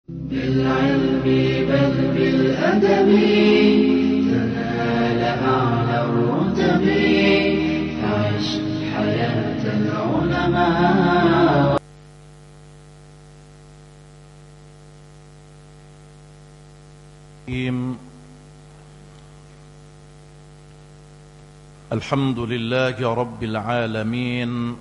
بالعلم بل بالأدب تنال أعلى الرتب فعش حياة العلماء الرحيم الحمد لله رب العالمين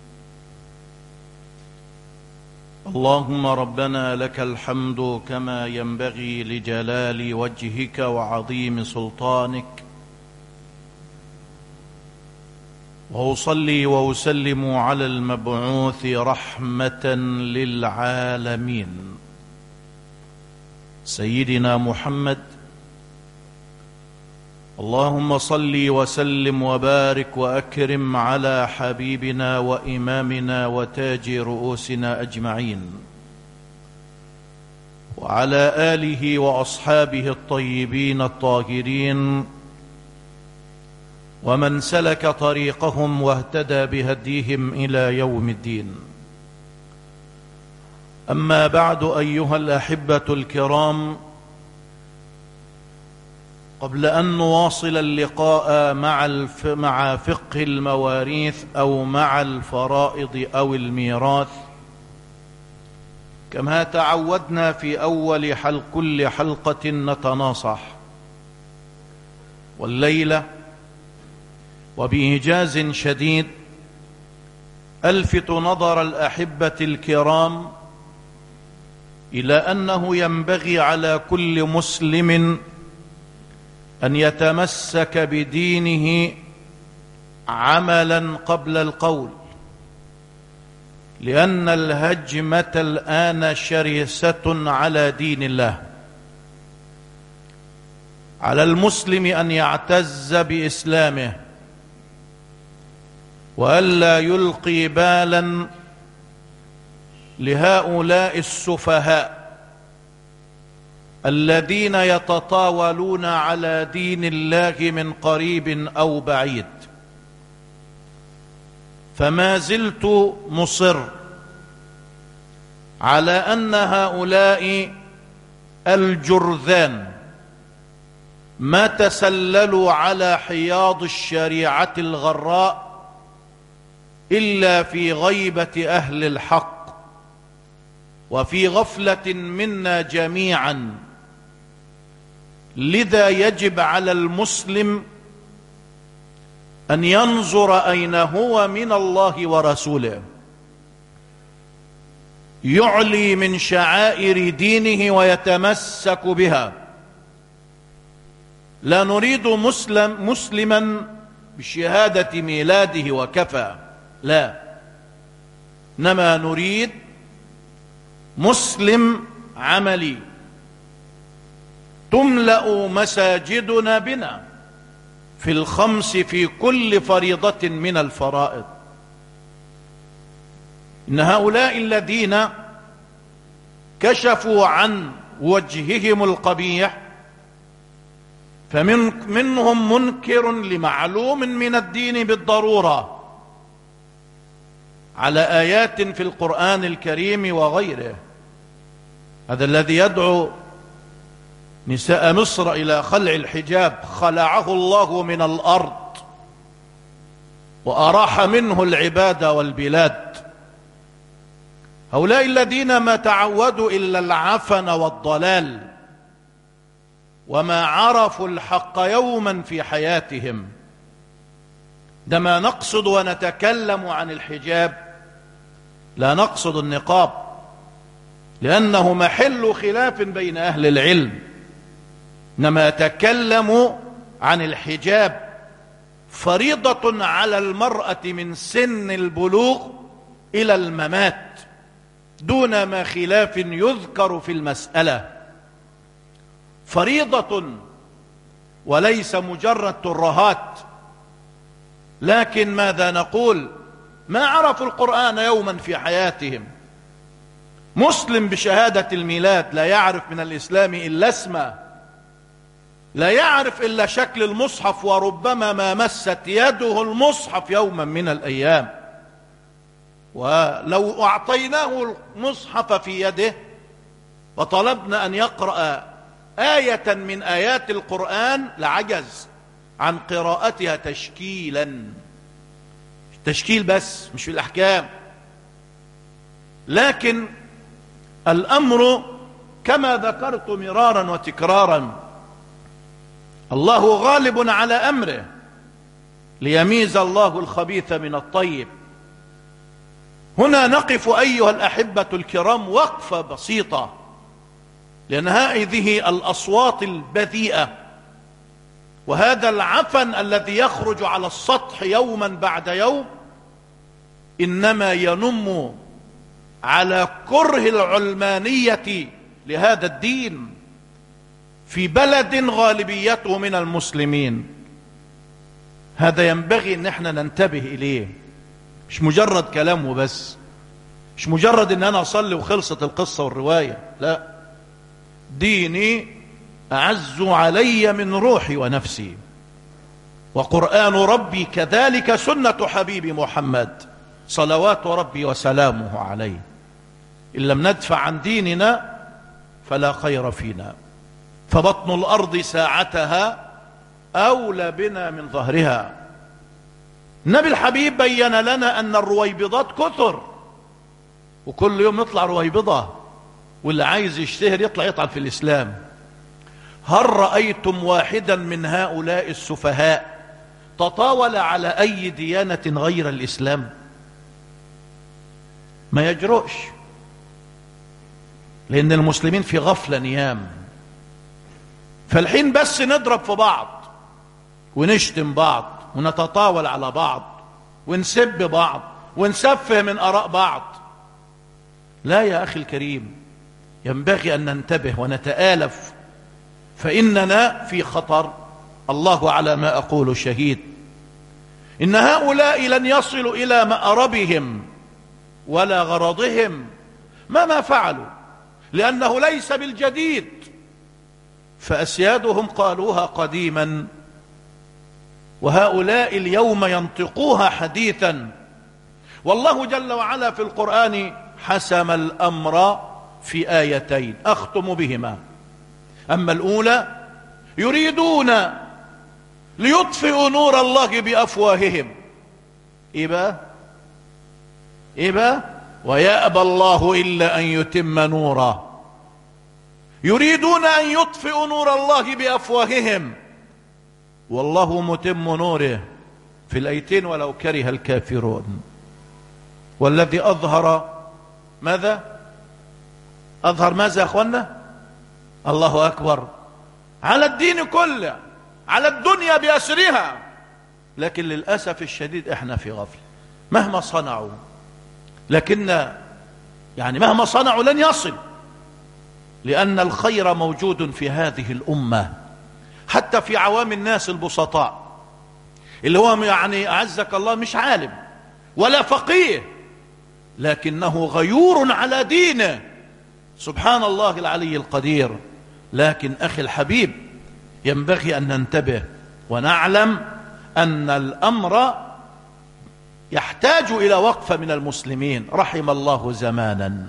اللهم ربنا لك الحمد كما ينبغي لجلال وجهك وعظيم سلطانك واصلي واسلم على المبعوث رحمه للعالمين سيدنا محمد اللهم صل وسلم وبارك واكرم على حبيبنا وامامنا وتاج رؤوسنا اجمعين وعلى اله واصحابه الطيبين الطاهرين ومن سلك طريقهم واهتدى بهديهم الى يوم الدين اما بعد ايها الاحبه الكرام قبل ان نواصل اللقاء مع الف مع فقه المواريث او مع الفرائض او الميراث كما تعودنا في اول حلق كل حلقه نتناصح والليله وبايجاز شديد الفت نظر الاحبه الكرام الى انه ينبغي على كل مسلم ان يتمسك بدينه عملا قبل القول لان الهجمه الان شرسه على دين الله على المسلم ان يعتز باسلامه والا يلقي بالا لهؤلاء السفهاء الذين يتطاولون على دين الله من قريب او بعيد فما زلت مصر على ان هؤلاء الجرذان ما تسللوا على حياض الشريعه الغراء الا في غيبه اهل الحق وفي غفله منا جميعا لذا يجب على المسلم ان ينظر اين هو من الله ورسوله يعلي من شعائر دينه ويتمسك بها لا نريد مسلم مسلما بشهاده ميلاده وكفى لا انما نريد مسلم عملي تملا مساجدنا بنا في الخمس في كل فريضه من الفرائض ان هؤلاء الذين كشفوا عن وجههم القبيح فمن منهم منكر لمعلوم من الدين بالضروره على ايات في القران الكريم وغيره هذا الذي يدعو نساء مصر الى خلع الحجاب خلعه الله من الارض واراح منه العباد والبلاد هؤلاء الذين ما تعودوا الا العفن والضلال وما عرفوا الحق يوما في حياتهم عندما نقصد ونتكلم عن الحجاب لا نقصد النقاب لانه محل خلاف بين اهل العلم انما يتكلم عن الحجاب فريضه على المراه من سن البلوغ الى الممات دون ما خلاف يذكر في المساله فريضه وليس مجرد ترهات لكن ماذا نقول ما عرفوا القران يوما في حياتهم مسلم بشهاده الميلاد لا يعرف من الاسلام الا اسمه لا يعرف الا شكل المصحف وربما ما مست يده المصحف يوما من الايام ولو اعطيناه المصحف في يده وطلبنا أن يقرأ آية من آيات القرآن لعجز عن قراءتها تشكيلا تشكيل بس مش في الأحكام لكن الأمر كما ذكرت مرارا وتكرارا الله غالب على أمره ليميز الله الخبيث من الطيب هنا نقف أيها الأحبة الكرام وقفة بسيطة لأن هذه الأصوات البذيئة وهذا العفن الذي يخرج على السطح يوما بعد يوم إنما ينم على كره العلمانية لهذا الدين في بلد غالبيته من المسلمين هذا ينبغي ان احنا ننتبه اليه مش مجرد كلام وبس مش مجرد ان انا اصلي وخلصت القصة والرواية لا ديني اعز علي من روحي ونفسي وقرآن ربي كذلك سنة حبيبي محمد صلوات ربي وسلامه عليه إن لم ندفع عن ديننا فلا خير فينا فبطن الأرض ساعتها أولى بنا من ظهرها النبي الحبيب بين لنا أن الرويبضات كثر وكل يوم نطلع رويبضة واللي عايز يشتهر يطلع يطعن في الإسلام هل رأيتم واحدا من هؤلاء السفهاء تطاول على أي ديانة غير الإسلام ما يجرؤش لأن المسلمين في غفلة نيام فالحين بس نضرب في بعض ونشتم بعض ونتطاول على بعض ونسب بعض ونسفه من آراء بعض لا يا أخي الكريم ينبغي أن ننتبه ونتآلف فإننا في خطر الله على ما أقول شهيد إن هؤلاء لن يصلوا إلى مأربهم ولا غرضهم ما ما فعلوا لأنه ليس بالجديد فأسيادهم قالوها قديما وهؤلاء اليوم ينطقوها حديثا والله جل وعلا في القرآن حسم الأمر في آيتين أختم بهما أما الأولى يريدون ليطفئوا نور الله بأفواههم إبا إبا ويأبى الله إلا أن يتم نوره يريدون أن يطفئوا نور الله بأفواههم والله متم نوره في الأيتين ولو كره الكافرون والذي أظهر ماذا أظهر ماذا يا أخوانا الله أكبر على الدين كله على الدنيا بأسرها لكن للأسف الشديد احنا في غفلة مهما صنعوا لكن يعني مهما صنعوا لن يصل لأن الخير موجود في هذه الأمة حتى في عوام الناس البسطاء اللي هو يعني أعزك الله مش عالم ولا فقيه لكنه غيور على دينه سبحان الله العلي القدير لكن أخي الحبيب ينبغي أن ننتبه ونعلم أن الأمر يحتاج إلى وقفة من المسلمين رحم الله زمانا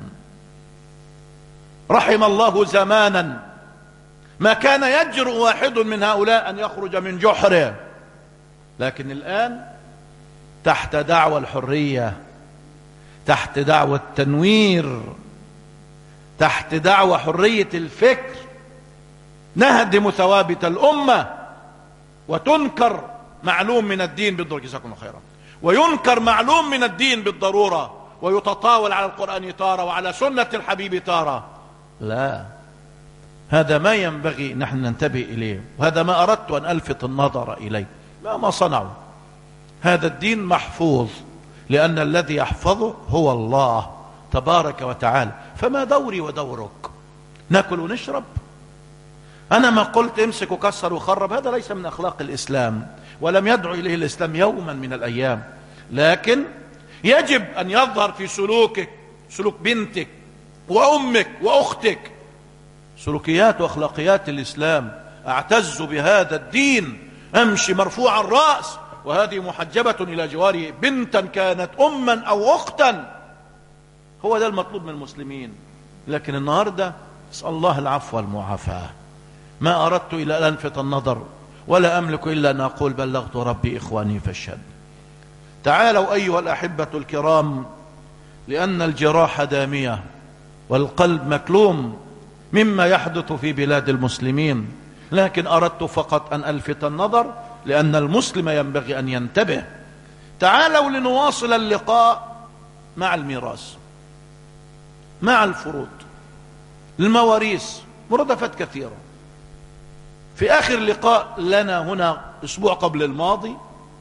رحم الله زمانا ما كان يجرؤ واحد من هؤلاء أن يخرج من جحره لكن الآن تحت دعوة الحرية تحت دعوة التنوير تحت دعوة حرية الفكر نهدم ثوابت الأمة وتنكر معلوم من الدين بالضرورة جزاكم الله خيرا وينكر معلوم من الدين بالضرورة ويتطاول على القرآن تارة وعلى سنة الحبيب تارة لا هذا ما ينبغي نحن ننتبه إليه وهذا ما أردت أن ألفت النظر إليه لا ما صنعوا هذا الدين محفوظ لأن الذي يحفظه هو الله تبارك وتعالى فما دوري ودورك ناكل ونشرب أنا ما قلت امسك وكسر وخرب هذا ليس من أخلاق الإسلام ولم يدعو إليه الإسلام يوما من الأيام لكن يجب أن يظهر في سلوكك سلوك بنتك وأمك وأختك سلوكيات وأخلاقيات الإسلام أعتز بهذا الدين أمشي مرفوع الرأس وهذه محجبة إلى جواري بنتا كانت أما أو أختا هو ده المطلوب من المسلمين لكن النهاردة اسال الله العفو والمعافاه ما اردت الا ان الفت النظر ولا املك الا ان اقول بلغت ربي اخواني فاشهد تعالوا ايها الاحبه الكرام لان الجراح داميه والقلب مكلوم مما يحدث في بلاد المسلمين لكن اردت فقط ان الفت النظر لان المسلم ينبغي ان ينتبه تعالوا لنواصل اللقاء مع الميراث مع الفروض المواريث مرادفات كثيره في اخر لقاء لنا هنا اسبوع قبل الماضي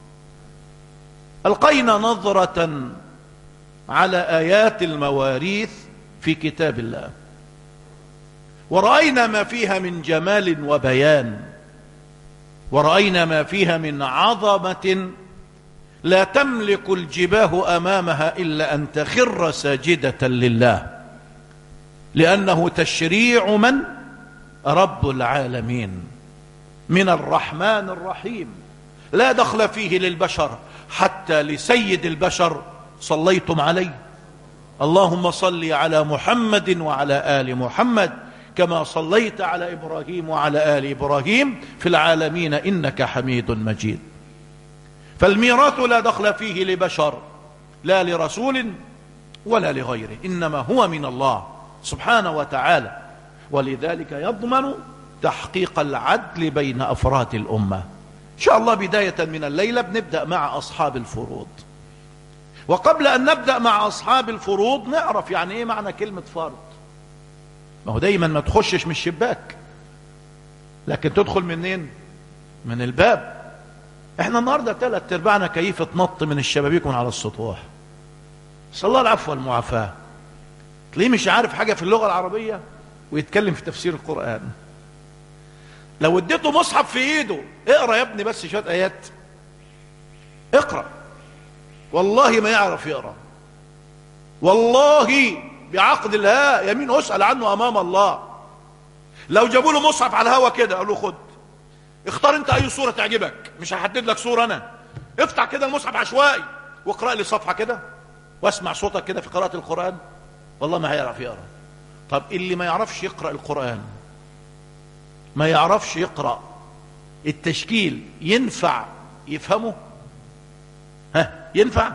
القينا نظره على ايات المواريث في كتاب الله ورأينا ما فيها من جمال وبيان ورأينا ما فيها من عظمة لا تملك الجباه أمامها إلا أن تخر ساجدة لله لأنه تشريع من رب العالمين من الرحمن الرحيم لا دخل فيه للبشر حتى لسيد البشر صليتم عليه اللهم صل على محمد وعلى آل محمد كما صليت على إبراهيم وعلى آل إبراهيم في العالمين إنك حميد مجيد فالميراث لا دخل فيه لبشر لا لرسول ولا لغيره إنما هو من الله سبحانه وتعالى ولذلك يضمن تحقيق العدل بين أفراد الأمة إن شاء الله بداية من الليلة بنبدأ مع أصحاب الفروض وقبل أن نبدأ مع أصحاب الفروض نعرف يعني إيه معنى كلمة فرض ما هو دايما ما تخشش من الشباك لكن تدخل منين من الباب احنا النهاردة ثلاث ارباعنا كيفة نط من الشبابيك من على السطوح صلى الله العفو والمعافاة تلاقيه مش عارف حاجة في اللغة العربية ويتكلم في تفسير القرآن لو اديته مصحف في ايده اقرا يا ابني بس شويه ايات اقرا والله ما يعرف يقرا والله بعقد الله يمين اسال عنه امام الله لو جابوا له مصحف على الهوا كده قالوا خد اختار انت اي صوره تعجبك مش هحدد لك صوره انا افتح كده المصحف عشوائي واقرا لي صفحه كده واسمع صوتك كده في قراءه القران والله ما هيعرف يقرا طب اللي ما يعرفش يقرا القران ما يعرفش يقرا التشكيل ينفع يفهمه ها ينفع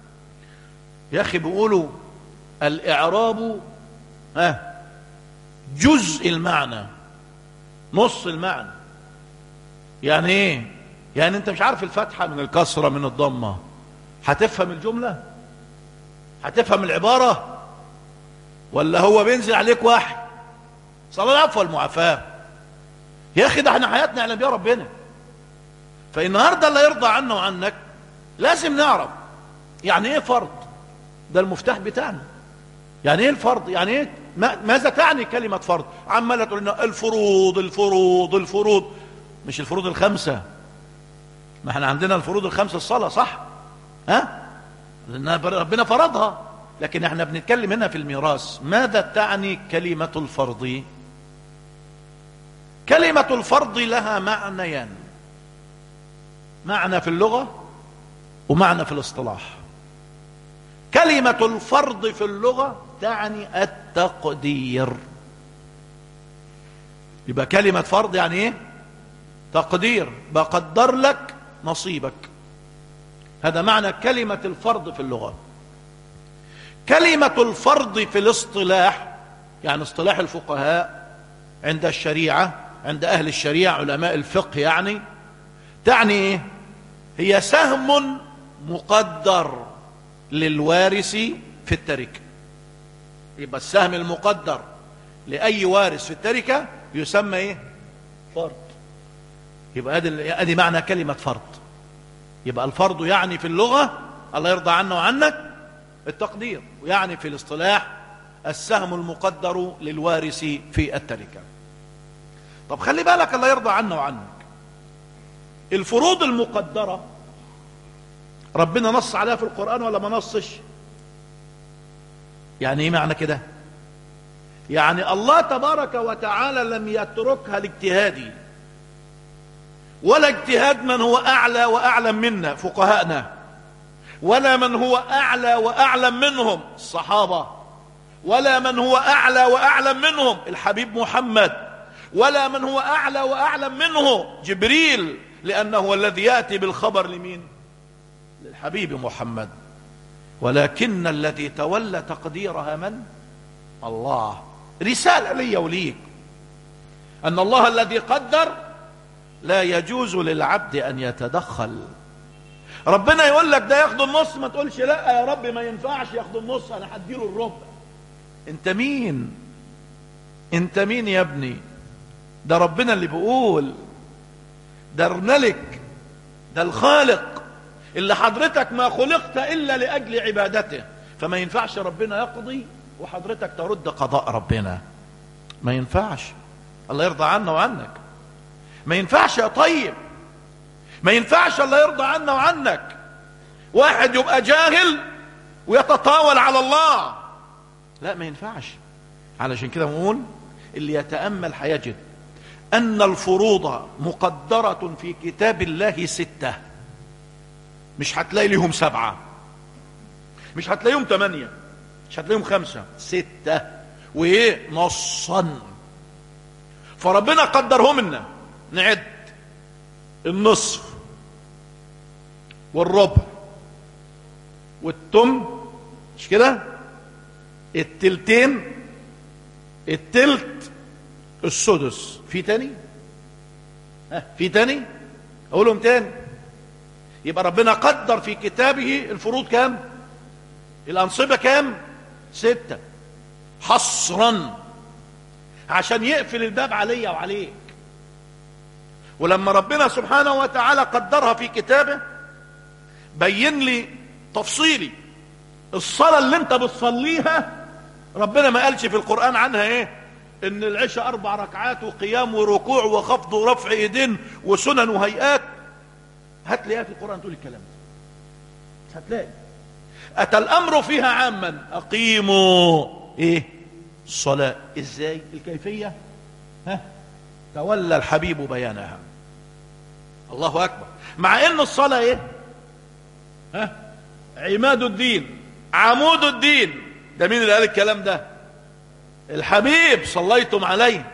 يا اخي بيقولوا الاعراب ها جزء المعنى نص المعنى يعني ايه يعني انت مش عارف الفتحه من الكسره من الضمه هتفهم الجمله هتفهم العباره ولا هو بينزل عليك وحي صلى الله العفو والمعافاه يا اخي ده احنا حياتنا يعلم بيها ربنا فالنهارده اللي يرضى عنا وعنك لازم نعرف يعني ايه فرض ده المفتاح بتاعنا يعني ايه الفرض يعني ايه ما ماذا تعني كلمة فرض عمالة تقول لنا الفروض الفروض الفروض مش الفروض الخمسة ما احنا عندنا الفروض الخمسة الصلاة صح ها لأن ربنا فرضها لكن احنا بنتكلم هنا في الميراث ماذا تعني كلمة الفرض كلمة الفرض لها معنيان معنى في اللغة ومعنى في الاصطلاح كلمة الفرض في اللغة تعني التقدير يبقى كلمة فرض يعني ايه تقدير بقدر لك نصيبك هذا معنى كلمة الفرض في اللغة كلمة الفرض في الاصطلاح يعني اصطلاح الفقهاء عند الشريعة عند أهل الشريعة علماء الفقه يعني تعني ايه هي سهم مقدر للوارث في التركة يبقى السهم المقدر لأي وارث في التركة يسمى ايه فرض يبقى ادي ادي معنى كلمة فرض يبقى الفرض يعني في اللغة الله يرضى عنا وعنك التقدير ويعني في الاصطلاح السهم المقدر للوارث في التركة طب خلي بالك الله يرضى عنا وعنك الفروض المقدرة ربنا نص عليها في القرآن ولا ما نصش يعني ايه معنى كده يعني الله تبارك وتعالى لم يتركها لاجتهادي ولا اجتهاد من هو اعلى واعلم منا فقهاءنا ولا من هو اعلى واعلم منهم الصحابة ولا من هو اعلى واعلم منهم الحبيب محمد ولا من هو اعلى واعلم منه جبريل لانه هو الذي ياتي بالخبر لمين للحبيب محمد ولكن الذي تولى تقديرها من الله رساله لي وليك ان الله الذي قدر لا يجوز للعبد ان يتدخل ربنا يقول لك ده ياخد النص ما تقولش لا يا رب ما ينفعش ياخد النص انا هديله الربع انت مين انت مين يا ابني ده ربنا اللي بيقول ده الملك ده الخالق اللي حضرتك ما خلقت الا لاجل عبادته فما ينفعش ربنا يقضي وحضرتك ترد قضاء ربنا ما ينفعش الله يرضى عنا وعنك ما ينفعش يا طيب ما ينفعش الله يرضى عنا وعنك واحد يبقى جاهل ويتطاول على الله لا ما ينفعش علشان كده نقول اللي يتأمل هيجد أن الفروض مقدرة في كتاب الله ستة مش هتلاقي ليهم سبعة مش هتلاقيهم ثمانية مش هتلاقيهم خمسة ستة وإيه نصا فربنا قدرهم لنا نعد النصف والربع والتم مش كده التلتين التلت السدس في تاني ها في تاني اقولهم تاني يبقى ربنا قدر في كتابه الفروض كام الانصبه كام ستة حصرا عشان يقفل الباب عليا وعليك ولما ربنا سبحانه وتعالى قدرها في كتابه بين لي تفصيلي الصلاة اللي انت بتصليها ربنا ما قالش في القرآن عنها ايه ان العشاء اربع ركعات وقيام وركوع وخفض ورفع ايدين وسنن وهيئات هات لي ايه في القرآن تقول الكلام ده مش هتلاقي اتى الامر فيها عاما اقيموا ايه الصلاة ازاي الكيفية ها تولى الحبيب بيانها الله اكبر مع ان الصلاة ايه ها عماد الدين عمود الدين ده مين اللي قال الكلام ده الحبيب صليتم عليه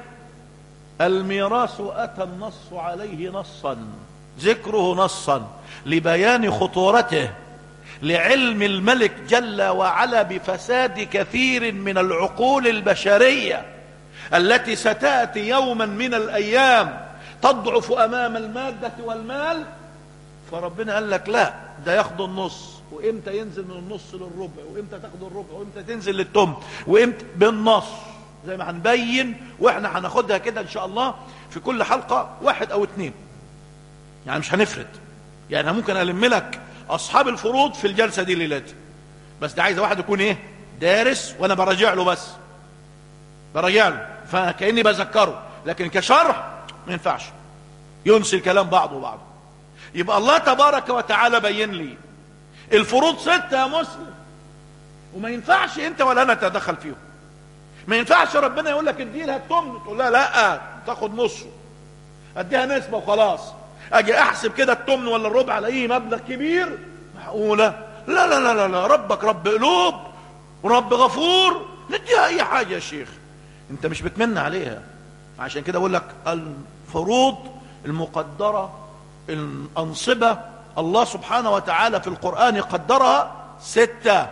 الميراث اتى النص عليه نصا ذكره نصا لبيان خطورته لعلم الملك جل وعلا بفساد كثير من العقول البشريه التي ستاتي يوما من الايام تضعف امام الماده والمال فربنا قال لك لا ده ياخد النص وامتى ينزل من النص للربع وامتى تاخد الربع وامتى تنزل للتم وامتى بالنص زي ما هنبين واحنا هناخدها كده ان شاء الله في كل حلقه واحد او اتنين يعني مش هنفرد يعني ممكن الم لك اصحاب الفروض في الجلسه دي ليلتي بس ده عايز واحد يكون ايه دارس وانا براجع له بس براجع له فكاني بذكره لكن كشرح ما ينفعش ينسي الكلام بعضه بعضه يبقى الله تبارك وتعالى بين لي الفروض ستة يا مسلم وما ينفعش انت ولا انا تدخل فيهم ما ينفعش ربنا يقول لك اديها التمن تقول لها لا تاخد نصه اديها نسبة وخلاص اجي احسب كده التمن ولا الربع الاقيه مبلغ كبير معقولة لا لا لا لا, لا ربك رب قلوب ورب غفور نديها اي حاجة يا شيخ انت مش بتمن عليها عشان كده اقول لك الفروض المقدرة الأنصبة الله سبحانه وتعالى في القرآن قدرها ستة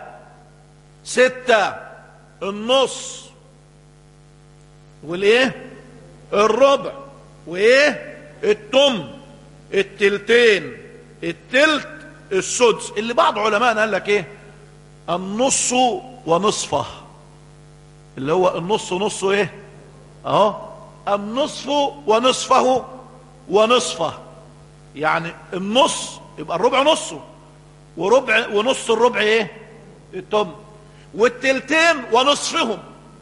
ستة النص والايه الربع وايه التم التلتين التلت السدس اللي بعض علماء قال لك ايه النص ونصفه اللي هو النص نصه ايه اهو النصف ونصفه ونصفه يعني النص يبقى الربع نصه وربع ونص الربع ايه التم والتلتين ونصفهم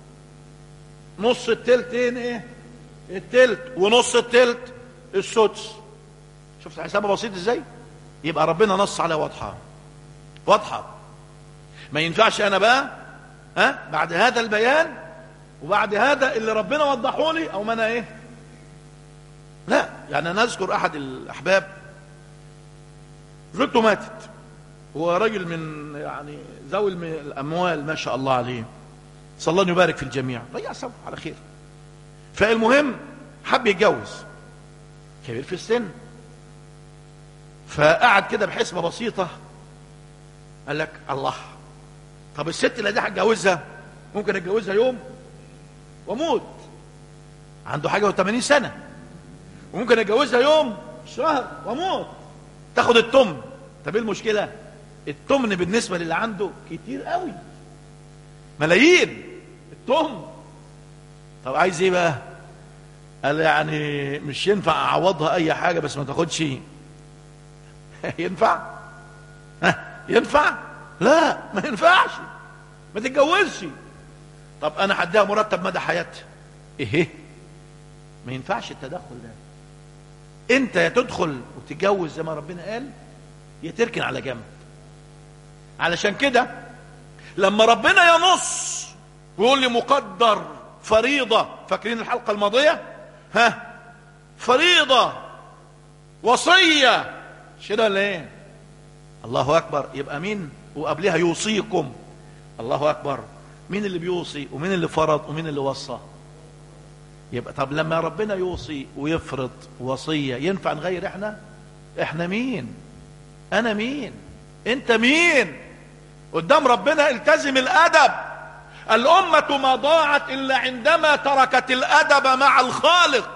نص التلتين ايه التلت ونص التلت السدس شفت حسابها بسيط ازاي يبقى ربنا نص عليها واضحه واضحه ما ينفعش انا بقى ها بعد هذا البيان وبعد هذا اللي ربنا وضحه لي او ما انا ايه لا يعني انا اذكر احد الاحباب زوجته ماتت هو راجل من يعني ذوي الاموال ما شاء الله عليه صلى الله أن يبارك في الجميع ضيع سوا على خير فالمهم حب يتجوز كبير في السن فقعد كده بحسبة بسيطة قال لك الله طب الست اللي دي هتجوزها ممكن اتجوزها يوم واموت عنده حاجة و80 سنة وممكن اتجوزها يوم شهر واموت تاخد التمن طب ايه المشكلة التمن بالنسبة للي عنده كتير قوي ملايين التمن طب عايز ايه بقى قال يعني مش ينفع اعوضها اي حاجة بس ما تاخدش ينفع ها ينفع لا ما ينفعش ما تتجوزش طب انا هديها مرتب مدى حياتها ايه ما ينفعش التدخل ده انت يا تدخل وتتجوز زي ما ربنا قال يا تركن على جنب علشان كده لما ربنا ينص ويقول لي مقدر فريضة فاكرين الحلقة الماضية ها فريضة وصية شده ولا ايه الله اكبر يبقى مين وقبلها يوصيكم الله اكبر مين اللي بيوصي ومين اللي فرض ومين اللي وصى يبقى طب لما ربنا يوصي ويفرض وصية ينفع نغير احنا احنا مين انا مين انت مين قدام ربنا التزم الادب الامة ما ضاعت الا عندما تركت الادب مع الخالق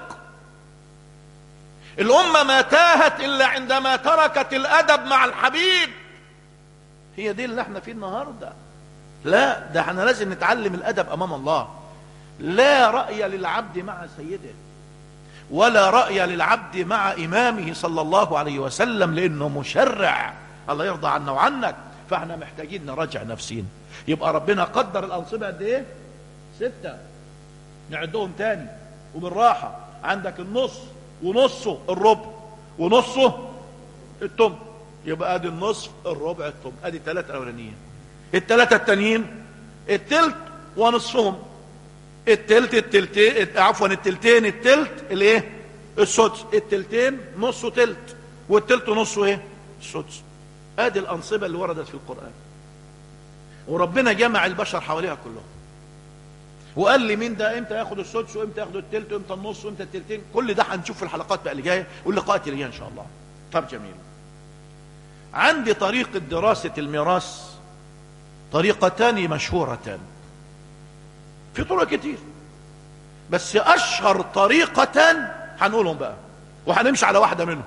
الامة ما تاهت الا عندما تركت الادب مع الحبيب هي دي اللي احنا فيه النهارده لا ده احنا لازم نتعلم الادب امام الله لا رأي للعبد مع سيده ولا رأي للعبد مع إمامه صلى الله عليه وسلم لأنه مشرع الله يرضى عنا وعنك فاحنا محتاجين نراجع نفسين يبقى ربنا قدر الأنصبة قد إيه؟ ستة نعدهم تاني وبالراحة عندك النص ونصه الربع ونصه التم يبقى ادي النصف الربع التم ادي الثلاثة الاولانيين الثلاثة التانيين التلت ونصفهم التلت التلتين عفوا التلتين التلت الايه السدس التلتين نصه تلت والتلت نصه ايه السدس ادي الانصبه اللي وردت في القران وربنا جمع البشر حواليها كلهم وقال لي مين ده امتى ياخد السدس وامتى ياخد التلت وامتى النص وامتى التلتين كل ده هنشوف في الحلقات بقى اللي جايه واللقاءات اللي جايه ان شاء الله طب جميل عندي طريقه دراسه الميراث طريقتان مشهورتان في طرق كتير بس اشهر طريقة هنقولهم بقى وهنمشي على واحدة منهم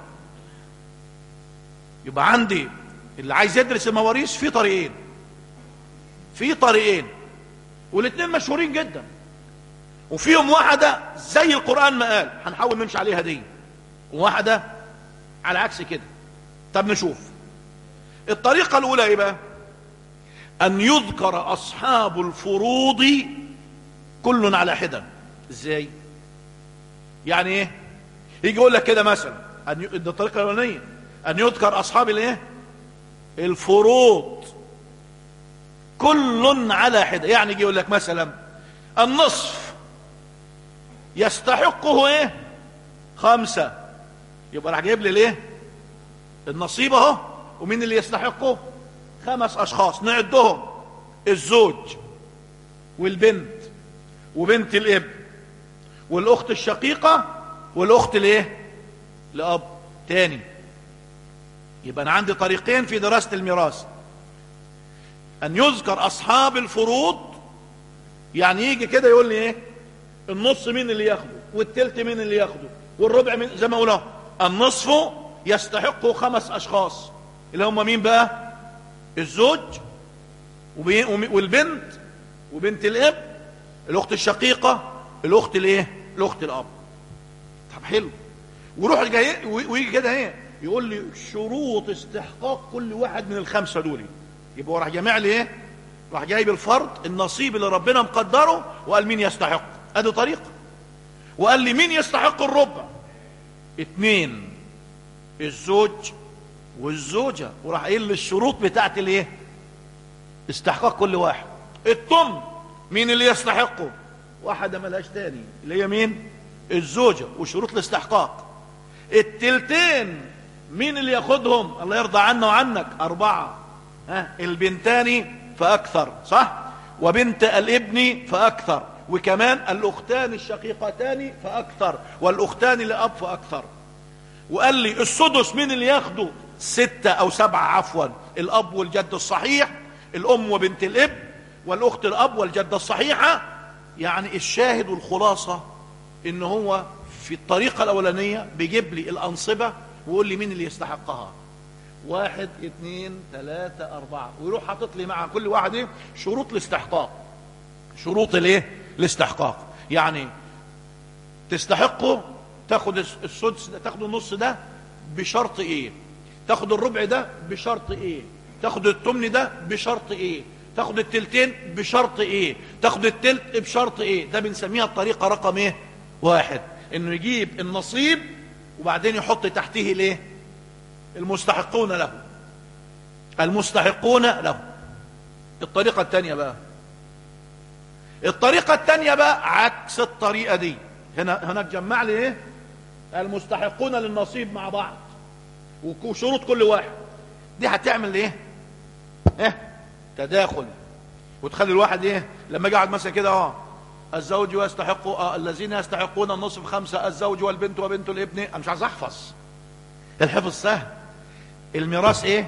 يبقى عندي اللي عايز يدرس المواريث في طريقين في طريقين والاثنين مشهورين جدا وفيهم واحدة زي القرآن ما قال هنحاول نمشي عليها دي وواحدة على عكس كده طب نشوف الطريقة الأولى ايه بقى أن يذكر أصحاب الفروض كل على حدة ازاي يعني ايه يجي يقول لك كده مثلا أن ي... ده الطريقه الاولانيه ان يذكر اصحاب الايه الفروض كل على حده يعني يجي يقول لك مثلا النصف يستحقه ايه خمسة يبقى راح جايب لي ليه النصيب اهو ومين اللي يستحقه خمس اشخاص نعدهم الزوج والبنت وبنت الاب والاخت الشقيقة والاخت الايه الاب تاني يبقى انا عندي طريقين في دراسة الميراث ان يذكر اصحاب الفروض يعني يجي كده يقول لي ايه النص مين اللي ياخده والتلت مين اللي ياخده والربع من زي ما قلنا النصف يستحقه خمس اشخاص اللي هم مين بقى الزوج والبنت وبنت الاب الاخت الشقيقة الاخت الايه الاخت الاب طب حلو ويروح جاي ويجي كده ايه يقول لي شروط استحقاق كل واحد من الخمسه دول يبقى راح جامع لي ايه راح جايب الفرد النصيب اللي ربنا مقدره وقال مين يستحق ادي طريقه وقال لي مين يستحق الربع اتنين الزوج والزوجه وراح قايل لي الشروط بتاعت الايه استحقاق كل واحد التم مين اللي يستحقه واحدة ملهاش تاني اللي هي مين الزوجة وشروط الاستحقاق التلتين مين اللي ياخدهم الله يرضى عنا وعنك أربعة ها البنتان فأكثر صح وبنت الابن فأكثر وكمان الأختان الشقيقتان فأكثر والأختان لأب فأكثر وقال لي السدس مين اللي ياخده ستة أو سبعة عفوا الأب والجد الصحيح الأم وبنت الابن والأخت الأب والجدة الصحيحة يعني الشاهد والخلاصة إن هو في الطريقة الأولانية بيجيب لي الأنصبة ويقول لي مين اللي يستحقها واحد اتنين تلاتة أربعة ويروح حاطط لي مع كل واحد ايه شروط الاستحقاق شروط الايه الاستحقاق يعني تستحقه تاخد السدس ده تاخد النص ده بشرط ايه تاخد الربع ده بشرط ايه تاخد التمن ده بشرط ايه تاخد التلتين بشرط ايه تاخد التلت بشرط ايه ده بنسميها الطريقة رقم ايه واحد انه يجيب النصيب وبعدين يحط تحته الايه المستحقون له المستحقون له الطريقة التانية بقى الطريقة التانية بقى عكس الطريقة دي هنا هناك جمع لي ايه المستحقون للنصيب مع بعض وشروط كل واحد دي هتعمل ايه ايه تداخل وتخلي الواحد ايه لما يقعد مثلا كده اه الزوج يستحق آه الذين يستحقون النصف خمسة الزوج والبنت وبنت الابن انا مش عايز احفظ الحفظ سهل الميراث ايه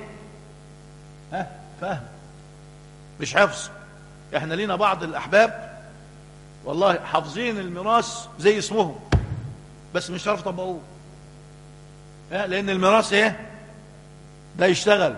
ها فهم مش حفظ احنا لينا بعض الاحباب والله حافظين الميراث زي اسمهم بس مش عارف طبقوه ها لان الميراث ايه ده يشتغل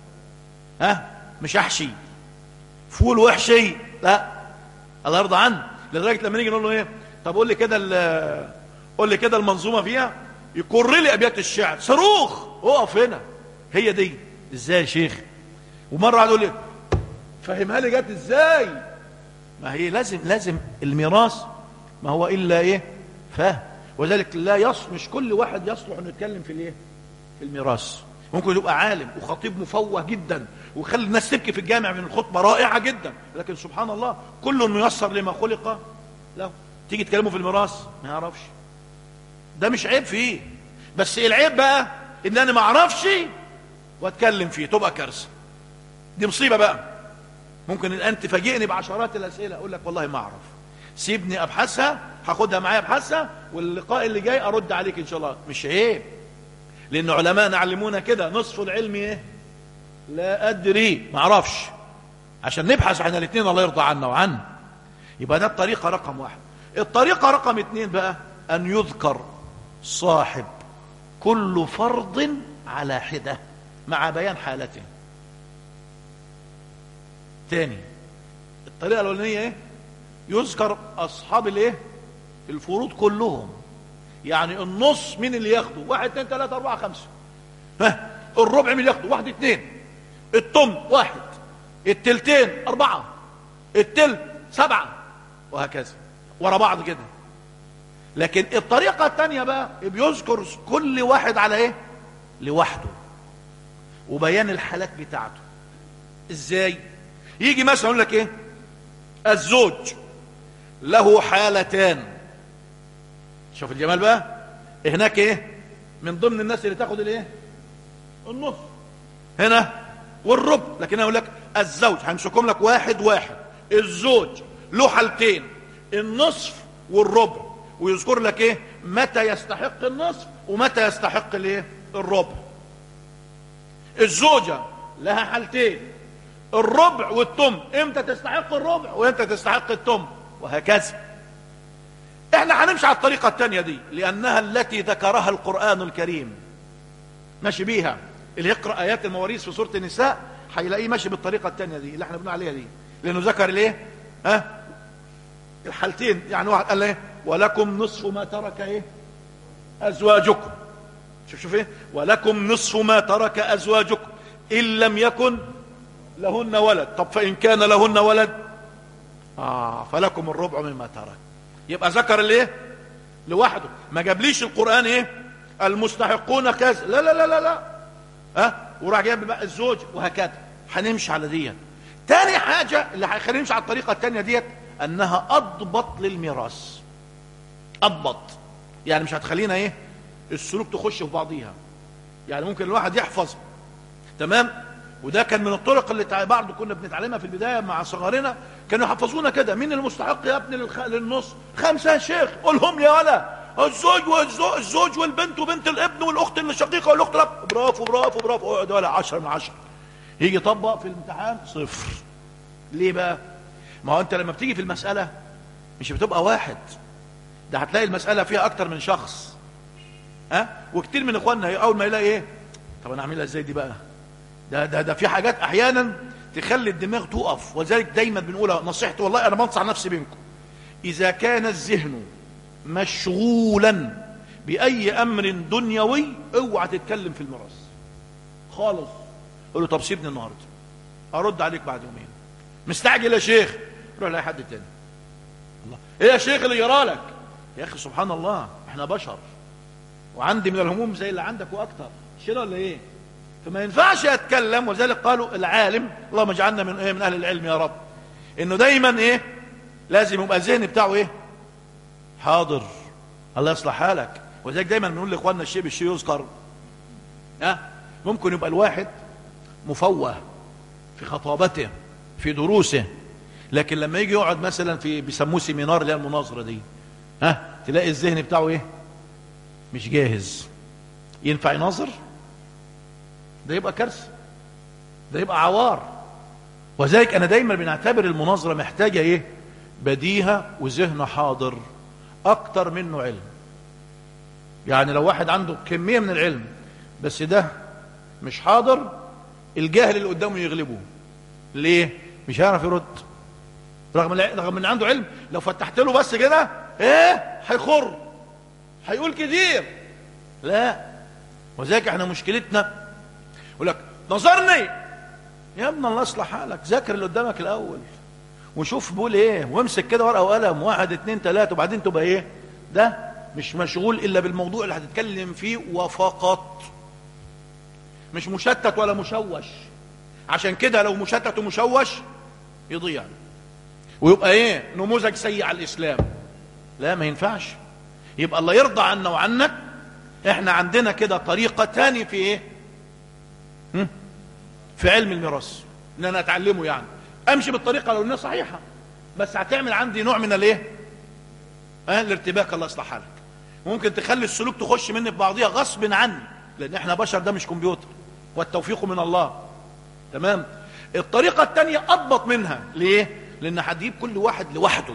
ها مش احشي فول وحشي لا الله يرضى عنه لدرجه لما نيجي نقول له ايه طب قول لي كده قول لي كده المنظومه فيها يكر لي ابيات الشعر صاروخ اقف هنا هي دي ازاي يا شيخ ومره قعد يقول لي فهمها لي جت ازاي ما هي لازم لازم الميراث ما هو الا ايه فهم وذلك لا يص مش كل واحد يصلح انه يتكلم في الايه في الميراث ممكن يبقى عالم وخطيب مفوه جدا ويخلي الناس تبكي في الجامع من الخطبه رائعه جدا لكن سبحان الله كل ميسر لما خلق له تيجي تكلمه في الميراث ما يعرفش ده مش عيب فيه بس العيب بقى ان انا ما اعرفش واتكلم فيه تبقى كارثه دي مصيبه بقى ممكن الان تفاجئني بعشرات الاسئله اقول لك والله ما اعرف سيبني ابحثها هاخدها معايا ابحثها واللقاء اللي جاي ارد عليك ان شاء الله مش عيب لان علماءنا علمونا كده نصف العلم ايه لا ادري ما اعرفش عشان نبحث احنا الاثنين الله يرضى عنا وعنا يبقى ده الطريقه رقم واحد الطريقه رقم اثنين بقى ان يذكر صاحب كل فرض على حده مع بيان حالته تاني الطريقه الاولانيه ايه يذكر اصحاب الايه الفروض كلهم يعني النص مين اللي ياخده واحد اتنين تلاتة اربعة خمسة ها الربع مين اللي ياخده واحد اتنين التم واحد التلتين اربعة التلت سبعة وهكذا ورا بعض كده لكن الطريقة التانية بقى بيذكر كل واحد على ايه لوحده وبيان الحالات بتاعته ازاي يجي مثلا يقول لك ايه الزوج له حالتان شوف الجمال بقى هناك ايه من ضمن الناس اللي تاخد الايه النص هنا والربع لكن انا اقول لك الزوج هنمسكهم لك واحد واحد الزوج له حالتين النصف والربع ويذكر لك ايه متى يستحق النصف ومتى يستحق الايه الربع الزوجه لها حالتين الربع والتم امتى تستحق الربع وامتى تستحق التم وهكذا احنا هنمشي على الطريقة التانية دي لانها التي ذكرها القرآن الكريم ماشي بيها اللي يقرأ ايات المواريث في سورة النساء هيلاقيه ماشي بالطريقة التانية دي اللي احنا بنقول عليها دي لانه ذكر الايه ها الحالتين يعني واحد قال ايه ولكم نصف ما ترك ايه ازواجكم شوف شوف ايه ولكم نصف ما ترك ازواجكم ان لم يكن لهن ولد طب فان كان لهن ولد اه فلكم الربع مما ترك يبقى ذكر الايه لوحده ما جابليش القران ايه المستحقون كذا لا لا لا لا لا ها أه؟ وراح جايب بقى الزوج وهكذا هنمشي على ديت تاني حاجه اللي هيخلينا نمشي على الطريقه التانيه ديت انها اضبط للميراث اضبط يعني مش هتخلينا ايه السلوك تخش في بعضيها يعني ممكن الواحد يحفظ تمام وده كان من الطرق اللي بعض كنا بنتعلمها في البدايه مع صغارنا كانوا يحفظونا كده مين المستحق يا ابني للخ... للنص خمسة يا شيخ قولهم يا ولا الزوج والزوج الزوج والبنت وبنت الابن والاخت الشقيقه والاخت الاب برافو برافو برافو اقعد ولا 10 من 10 يجي يطبق في الامتحان صفر ليه بقى ما هو انت لما بتيجي في المساله مش بتبقى واحد ده هتلاقي المساله فيها اكتر من شخص ها وكتير من اخواننا اول ما يلاقي ايه طب انا اعملها ازاي دي بقى ده ده ده في حاجات احيانا تخلي الدماغ تقف ولذلك دايما بنقولها نصيحتي والله انا بنصح نفسي بينكم اذا كان الذهن مشغولا باي امر دنيوي اوعى تتكلم في الميراث خالص قول له طب سيبني النهارده ارد عليك بعد يومين مستعجل يا شيخ روح لاي حد تاني الله ايه يا شيخ اللي يرالك يا اخي سبحان الله احنا بشر وعندي من الهموم زي اللي عندك واكتر شيل ولا ايه فما ينفعش اتكلم ولذلك قالوا العالم اللهم اجعلنا من ايه من اهل العلم يا رب انه دايما ايه لازم يبقى الذهن بتاعه ايه حاضر الله يصلح حالك ولذلك دايما بنقول لاخواننا الشيء بالشيء يذكر ها ممكن يبقى الواحد مفوه في خطابته في دروسه لكن لما يجي يقعد مثلا في بيسموه سيمينار اللي هي المناظره دي ها تلاقي الذهن بتاعه ايه مش جاهز ينفع يناظر ده يبقى كارثه ده يبقى عوار وذلك انا دايما بنعتبر المناظره محتاجه ايه بديهه وذهن حاضر اكتر منه علم يعني لو واحد عنده كميه من العلم بس ده مش حاضر الجاهل اللي قدامه يغلبه ليه مش هيعرف يرد رغم رغم ان عنده علم لو فتحت له بس كده ايه هيخر هيقول كتير لا وذلك احنا مشكلتنا يقول لك نظرني يا ابن الله اصلح حالك ذاكر اللي قدامك الاول وشوف بيقول ايه وامسك كده ورقه وقلم واحد اتنين تلاته وبعدين تبقى ايه ده مش مشغول الا بالموضوع اللي هتتكلم فيه وفقط مش مشتت ولا مشوش عشان كده لو مشتت ومشوش يضيع ويبقى ايه نموذج سيء على الاسلام لا ما ينفعش يبقى الله يرضى عنا وعنك احنا عندنا كده طريقه تاني في ايه هم؟ في علم الميراث ان انا اتعلمه يعني امشي بالطريقه لو انها صحيحه بس هتعمل عندي نوع من الايه اه الارتباك الله يصلح حالك ممكن تخلي السلوك تخش مني في بعضيها غصب عني لان احنا بشر ده مش كمبيوتر والتوفيق من الله تمام الطريقه الثانيه اضبط منها ليه لان هتجيب كل واحد لوحده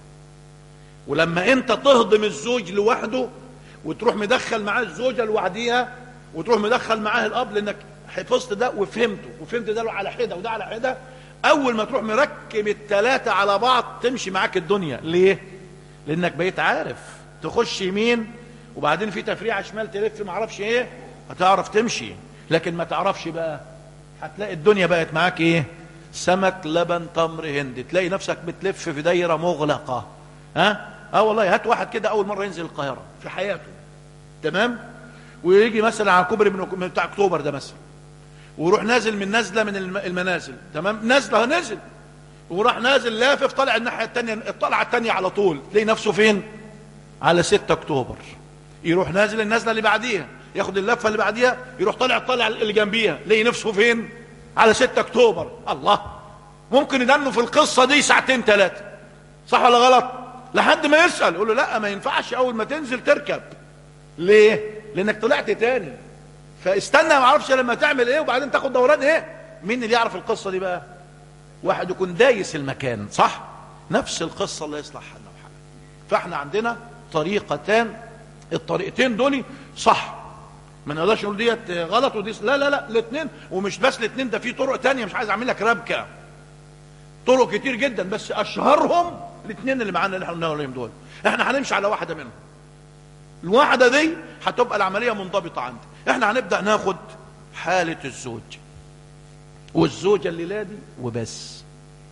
ولما انت تهضم الزوج لوحده وتروح مدخل معاه الزوجه لوحديها وتروح مدخل معاه الاب لانك حفظت ده وفهمته وفهمت ده على حده وده على حده اول ما تروح مركب الثلاثه على بعض تمشي معاك الدنيا ليه لانك بقيت عارف تخش يمين وبعدين في تفريعه شمال تلف ما اعرفش ايه هتعرف تمشي لكن ما تعرفش بقى هتلاقي الدنيا بقت معاك ايه سمك لبن تمر هند تلاقي نفسك بتلف في دايره مغلقه ها اه والله هات واحد كده اول مره ينزل القاهره في حياته تمام ويجي مثلا على كوبري من بتاع اكتوبر ده مثلا ويروح نازل من نازله من المنازل تمام نازله نزل وراح نازل لافف طالع الناحيه الثانيه الطلعه الثانيه على طول تلاقي نفسه فين على 6 اكتوبر يروح نازل النازله اللي بعديها ياخد اللفه اللي بعديها يروح طالع الطلعه اللي جنبيها يلاقي نفسه فين على 6 اكتوبر الله ممكن يدنوا في القصه دي ساعتين ثلاثه صح ولا غلط لحد ما يسال يقول له لا ما ينفعش اول ما تنزل تركب ليه لانك طلعت تاني فاستنى ما اعرفش لما تعمل ايه وبعدين تاخد دوران ايه مين اللي يعرف القصه دي بقى واحد يكون دايس المكان صح نفس القصه اللي يصلح حالنا وحالك فاحنا عندنا طريقتان الطريقتين دول صح ما نقدرش نقول ديت غلط ودي لا لا لا الاثنين ومش بس الاثنين ده في طرق تانية مش عايز اعمل لك ربكه طرق كتير جدا بس اشهرهم الاثنين اللي معانا اللي احنا قلناهم دول احنا هنمشي على واحده منهم الواحده دي هتبقى العمليه منضبطه عندي احنا هنبدا ناخد حاله الزوج والزوجه الليله دي وبس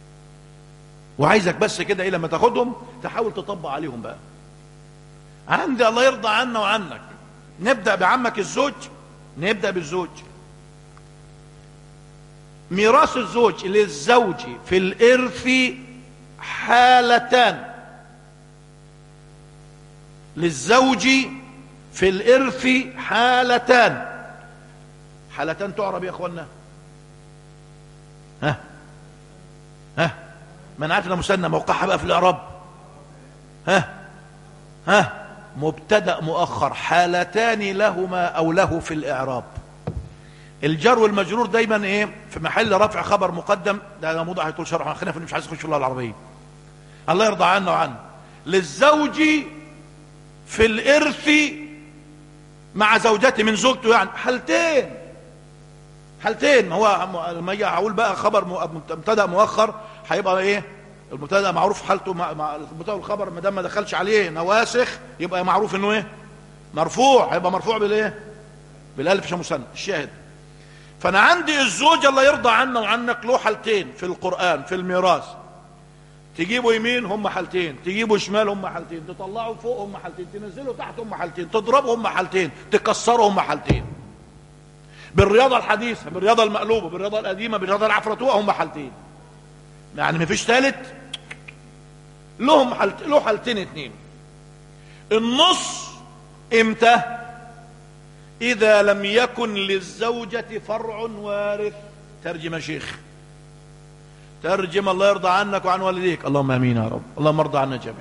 وعايزك بس كده ايه لما تاخدهم تحاول تطبق عليهم بقى عندي الله يرضى عنا وعنك نبدا بعمك الزوج نبدا بالزوج ميراث الزوج للزوج في الارث حالتان للزوج في الارث حالتان حالتان تعرب يا اخوانا ها ها ما انا عارف انها مثنى موقعها بقى في الاعراب ها ها مبتدا مؤخر حالتان لهما او له في الاعراب الجر والمجرور دايما ايه في محل رفع خبر مقدم ده موضوع هيطول شرحه خلينا في مش عايز اخش في اللغه العربيه الله يرضى عنا وعنه للزوج في الارث مع زوجته من زوجته يعني حالتين حالتين هو لما اجي اقول بقى خبر مبتدا مؤخر هيبقى ايه المبتدا معروف حالته مع, مع المبتدا والخبر ما دام ما دخلش عليه نواسخ يبقى معروف انه ايه مرفوع هيبقى مرفوع بالايه بالالف عشان مثنى الشاهد فانا عندي الزوج الله يرضى عنا وعنك له حالتين في القران في الميراث تجيبوا يمين هم حالتين تجيبوا شمال هم حالتين تطلعوا فوق هم حالتين تنزلوا تحت هم حالتين تضربوا هم حالتين تكسروا هم حالتين بالرياضه الحديثه بالرياضه المقلوبه بالرياضه القديمه بالرياضه العفرتوه هم حالتين يعني مفيش ثالث لهم حالت... له حالتين اتنين النص امتى اذا لم يكن للزوجة فرع وارث ترجم يا شيخ ترجم الله يرضى عنك وعن والديك اللهم امين يا رب اللهم ارضى عنا جميعا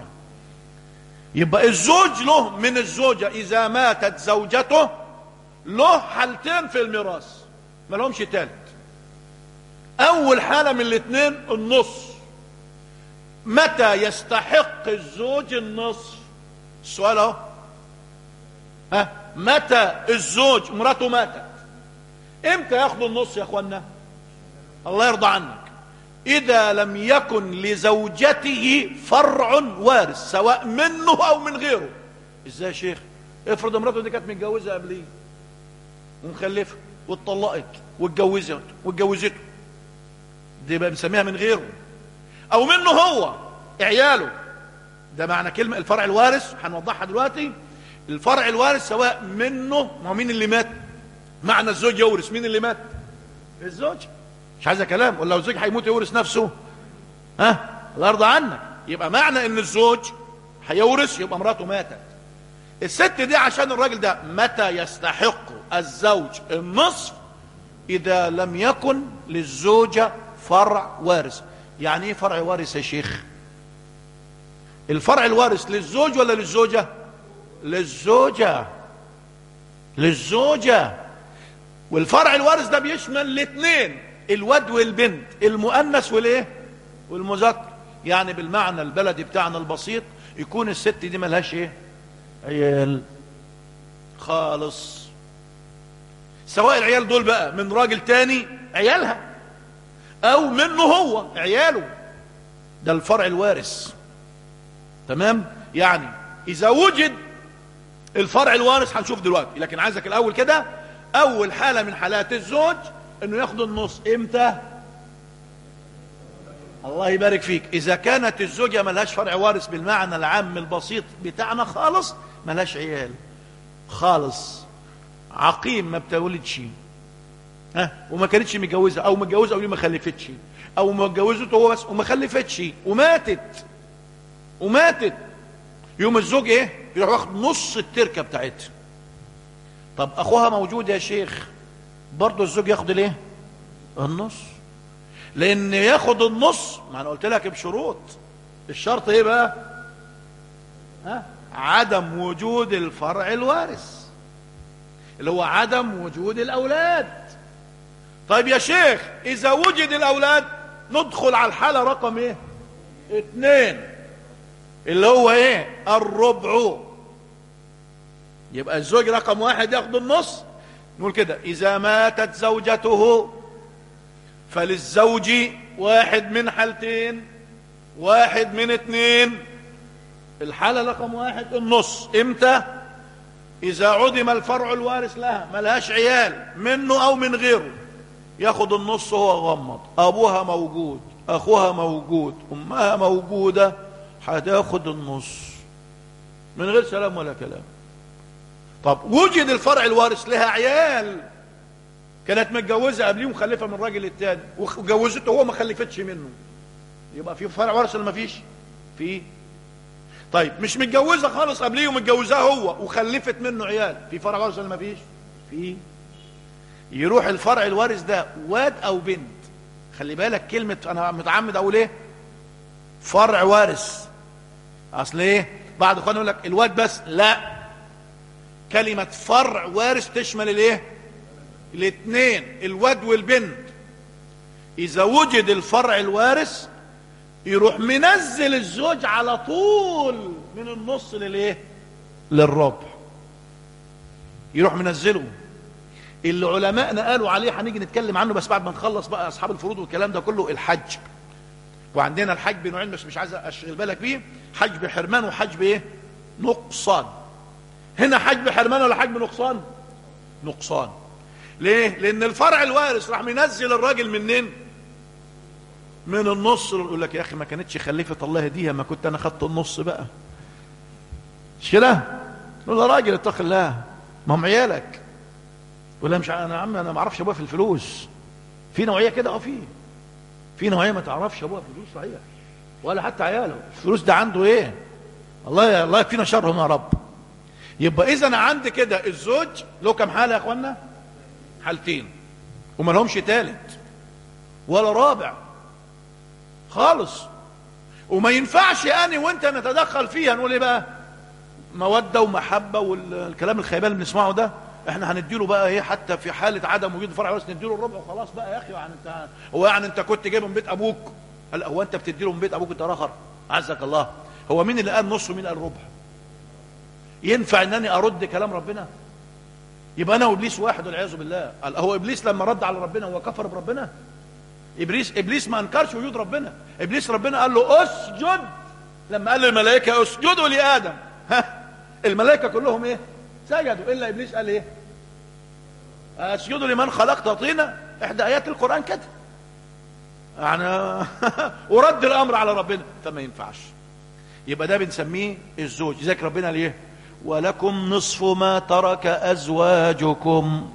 يبقى الزوج له من الزوجة اذا ماتت زوجته له حالتين في الميراث ما لهمش تالت اول حالة من الاثنين النص متى يستحق الزوج النصف السؤال اهو ها متى الزوج مراته ماتت امتى ياخد النص يا اخوانا الله يرضى عنك اذا لم يكن لزوجته فرع وارث سواء منه او من غيره ازاي يا شيخ افرض مراته دي كانت متجوزه قبليه ومخلفه واتطلقت واتجوزت واتجوزته دي بقى بنسميها من غيره او منه هو عياله ده معنى كلمة الفرع الوارث هنوضحها دلوقتي الفرع الوارث سواء منه ما هو مين اللي مات معنى الزوج يورث مين اللي مات الزوج مش عايزه كلام ولا لو الزوج هيموت يورث نفسه ها الله يرضى عنك يبقى معنى ان الزوج هيورث يبقى مراته ماتت الست دي عشان الراجل ده متى يستحق الزوج النصف اذا لم يكن للزوجه فرع وارث يعني ايه فرع وارث يا شيخ الفرع الوارث للزوج ولا للزوجة للزوجة للزوجة والفرع الوارث ده بيشمل الاثنين الواد والبنت المؤنث والايه والمذكر يعني بالمعنى البلدي بتاعنا البسيط يكون الست دي ملهاش ايه عيال خالص سواء العيال دول بقى من راجل تاني عيالها او منه هو عياله ده الفرع الوارث تمام يعني اذا وجد الفرع الوارث هنشوف دلوقتي لكن عايزك الاول كده اول حالة من حالات الزوج انه ياخد النص امتى الله يبارك فيك اذا كانت الزوجة ملهاش فرع وارث بالمعنى العام البسيط بتاعنا خالص ملهاش عيال خالص عقيم ما بتولدش ها وما كانتش متجوزه او متجوزه او ما خلفتش او متجوزته هو بس وما خلفتش وماتت وماتت يوم الزوج ايه يروح واخد نص التركه بتاعتها طب اخوها موجود يا شيخ برضه الزوج ياخد الايه النص لان ياخد النص ما انا قلت لك بشروط الشرط ايه بقى ها عدم وجود الفرع الوارث اللي هو عدم وجود الاولاد طيب يا شيخ اذا وجد الاولاد ندخل على الحالة رقم ايه اتنين اللي هو ايه الربع يبقى الزوج رقم واحد ياخد النص نقول كده اذا ماتت زوجته فللزوج واحد من حالتين واحد من اتنين الحالة رقم واحد النص امتى اذا عدم الفرع الوارث لها ملهاش عيال منه او من غيره ياخد النص هو غمض ابوها موجود اخوها موجود امها موجودة هتاخد النص من غير سلام ولا كلام طب وجد الفرع الوارث لها عيال كانت متجوزة قبليه ومخلفة من الراجل التاني وجوزته هو ما خلفتش منه يبقى في فرع وارث ولا ما فيش في طيب مش متجوزة خالص قبليه ومتجوزاه هو وخلفت منه عيال في فرع وارث ولا ما فيش في يروح الفرع الوارث ده واد او بنت خلي بالك كلمة انا متعمد اقول ايه فرع وارث اصل ايه بعض اخواننا يقول لك الواد بس لا كلمة فرع وارث تشمل الايه الاثنين الواد والبنت اذا وجد الفرع الوارث يروح منزل الزوج على طول من النص للايه للربع يروح منزله اللي علماءنا قالوا عليه هنيجي نتكلم عنه بس بعد ما نخلص بقى اصحاب الفروض والكلام ده كله الحج وعندنا الحج بنوعين بس مش عايز اشغل بالك بيه حج بحرمان وحج بايه نقصان هنا حج بحرمان ولا حج بنقصان نقصان ليه لان الفرع الوارث راح منزل الراجل منين من النص يقول لك يا اخي ما كانتش خليفه الله يهديها ما كنت انا خدت النص بقى مش كده يقول له راجل اتق الله ما هم عيالك ولا مش انا يا عم انا ما اعرفش ابويا في الفلوس في نوعيه كده اه في في نوعيه ما تعرفش ابوها فلوس صحيح ولا حتى عياله الفلوس ده عنده ايه الله الله يكفينا شرهم يا رب يبقى اذا انا عندي كده الزوج له كم حاله يا اخوانا حالتين وما لهمش تالت ولا رابع خالص وما ينفعش اني وانت نتدخل فيها نقول ايه بقى موده ومحبه والكلام الخيبان اللي بنسمعه ده احنا هنديله بقى ايه حتى في حاله عدم وجود فرع بس نديله الربع وخلاص بقى يا اخي يعني انت هو يعني انت كنت جايبه من بيت ابوك قال هو انت بتديله من بيت ابوك انت اخر عزك الله هو مين اللي قال نص ومين قال ربع ينفع انني ارد كلام ربنا يبقى انا وابليس واحد والعياذ بالله قال هو ابليس لما رد على ربنا هو كفر بربنا ابليس ابليس ما انكرش وجود ربنا ابليس ربنا قال له اسجد لما قال للملائكه اسجدوا لادم ها الملائكه كلهم ايه سجدوا الا ابليس قال ايه اسجدوا لمن خلقت طينا احدى ايات القران كده يعني ورد الامر على ربنا فما ينفعش يبقى ده بنسميه الزوج ذاك ربنا ليه ولكم نصف ما ترك ازواجكم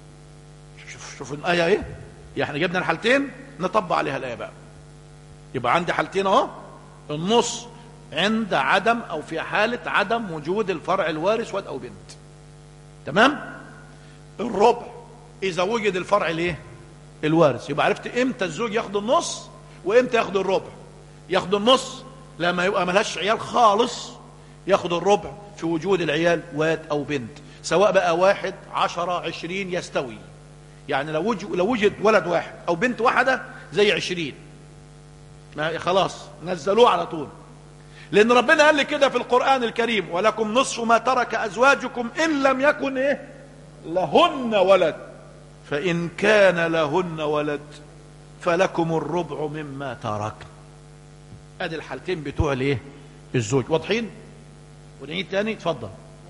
شوف شوف الايه ايه يعني جبنا الحالتين نطبق عليها الايه بقى يبقى عندي حالتين اهو النص عند عدم او في حاله عدم وجود الفرع الوارث ولد او بنت تمام الربع اذا وجد الفرع الايه الوارث يبقى عرفت امتى الزوج ياخد النص وامتى ياخد الربع ياخد النص لما يبقى ملهاش عيال خالص ياخد الربع في وجود العيال واد او بنت سواء بقى واحد عشرة عشرين يستوي يعني لو وجد, لو وجد ولد واحد او بنت واحدة زي عشرين ما خلاص نزلوه على طول لان ربنا قال لي كده في القرآن الكريم ولكم نصف ما ترك ازواجكم ان لم يكن ايه لهن ولد فان كان لهن ولد فلكم الربع مما تركت ادي الحالتين بتوع الايه الزوج واضحين ونعيد تاني اتفضل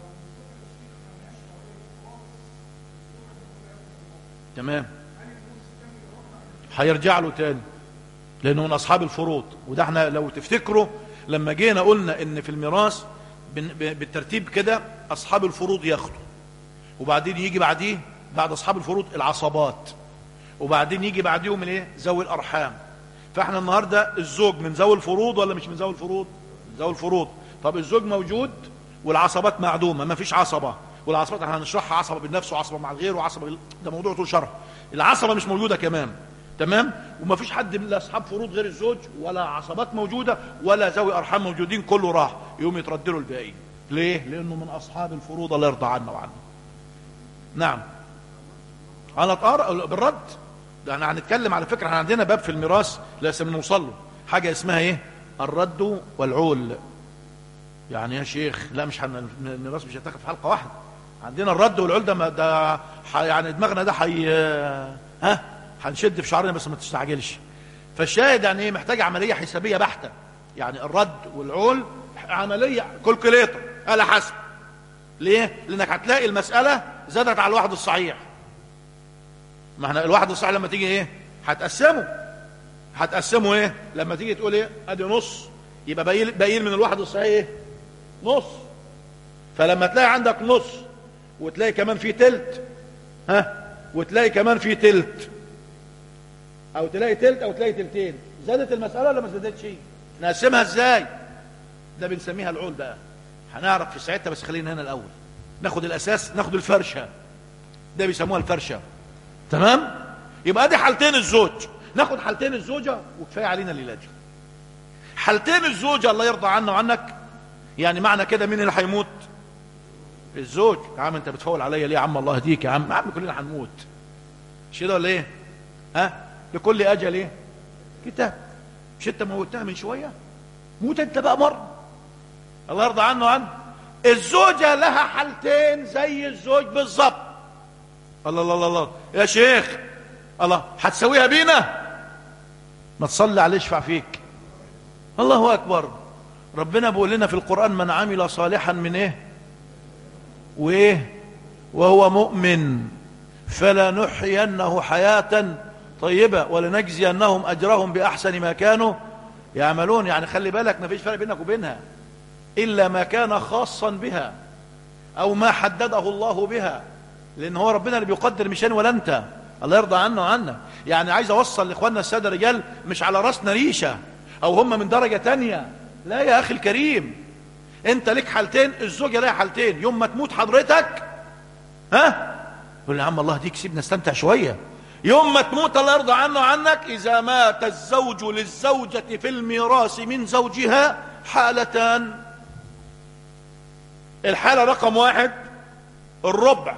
تمام هيرجع له تاني لانه من اصحاب الفروض وده احنا لو تفتكروا لما جينا قلنا ان في الميراث بالترتيب كده اصحاب الفروض ياخدوا وبعدين يجي بعديه بعد اصحاب الفروض العصبات وبعدين يجي بعديهم الايه ذوي الارحام فاحنا النهارده الزوج من ذوي الفروض ولا مش من ذوي الفروض ذوي الفروض طب الزوج موجود والعصبات معدومه ما فيش عصبه والعصبات احنا هنشرحها عصبه بالنفس وعصبه مع الغير وعصبه بال... ده موضوع طول شرح العصبه مش موجوده كمان تمام وما فيش حد من اصحاب فروض غير الزوج ولا عصبات موجوده ولا ذوي ارحام موجودين كله راح يقوم يتردلوا الباقي ليه لانه من اصحاب الفروض الله يرضى عنا وعنه نعم على طار بالرد ده احنا هنتكلم على فكره احنا عندنا باب في الميراث لازم نوصل له حاجه اسمها ايه الرد والعول يعني يا شيخ لا مش هن... الميراث مش هيتاخد في حلقه واحده عندنا الرد والعول ده ده ح... يعني دماغنا ده حي... ها هنشد في شعرنا بس ما تستعجلش فالشاهد يعني ايه محتاج عمليه حسابيه بحته يعني الرد والعول عمليه كالكوليتر على حسب ليه لانك هتلاقي المساله زادت على الواحد الصحيح ما احنا الواحد الصحيح لما تيجي ايه هتقسمه هتقسمه ايه لما تيجي تقول ايه ادي نص يبقى باقي باقي من الواحد الصحيح ايه نص فلما تلاقي عندك نص وتلاقي كمان في تلت ها وتلاقي كمان في تلت او تلاقي تلت او تلاقي تلتين زادت المسألة ولا ما زادتش نقسمها ازاي ده بنسميها العول بقى هنعرف في ساعتها بس خلينا هنا الاول ناخد الاساس ناخد الفرشة ده بيسموها الفرشة تمام يبقى دي حالتين الزوج ناخد حالتين الزوجة وكفاية علينا الليلة دي حالتين الزوجة الله يرضى عنه وعنك يعني معنى كده مين اللي هيموت الزوج يا عم انت بتفول عليا ليه يا عم الله يهديك يا عم يا عم كلنا هنموت مش كده ولا ايه ها لكل اجل ايه كتاب مش انت موتها من شويه موت انت بقى مره الله يرضى عنه وعنه الزوجه لها حالتين زي الزوج بالظبط الله الله الله الله يا شيخ الله هتسويها بينا ما تصلي عليه يشفع فيك الله اكبر ربنا بيقول لنا في القران من عمل صالحا من ايه وايه وهو مؤمن فلنحيينه حياه طيبه ولنجزينهم اجرهم باحسن ما كانوا يعملون يعني خلي بالك ما فيش فرق بينك وبينها الا ما كان خاصا بها او ما حدده الله بها لان هو ربنا اللي بيقدر مش انا ولا انت الله يرضى عنه وعنا يعني عايز اوصل لاخواننا الساده رجال مش على راسنا ريشه او هم من درجه تانية لا يا اخي الكريم انت لك حالتين الزوجه لها حالتين يوم ما تموت حضرتك ها يقول يا عم الله ديك سيبنا استمتع شويه يوم ما تموت الله يرضى عنه وعنك اذا مات الزوج للزوجه في الميراث من زوجها حالتان الحاله رقم واحد الربع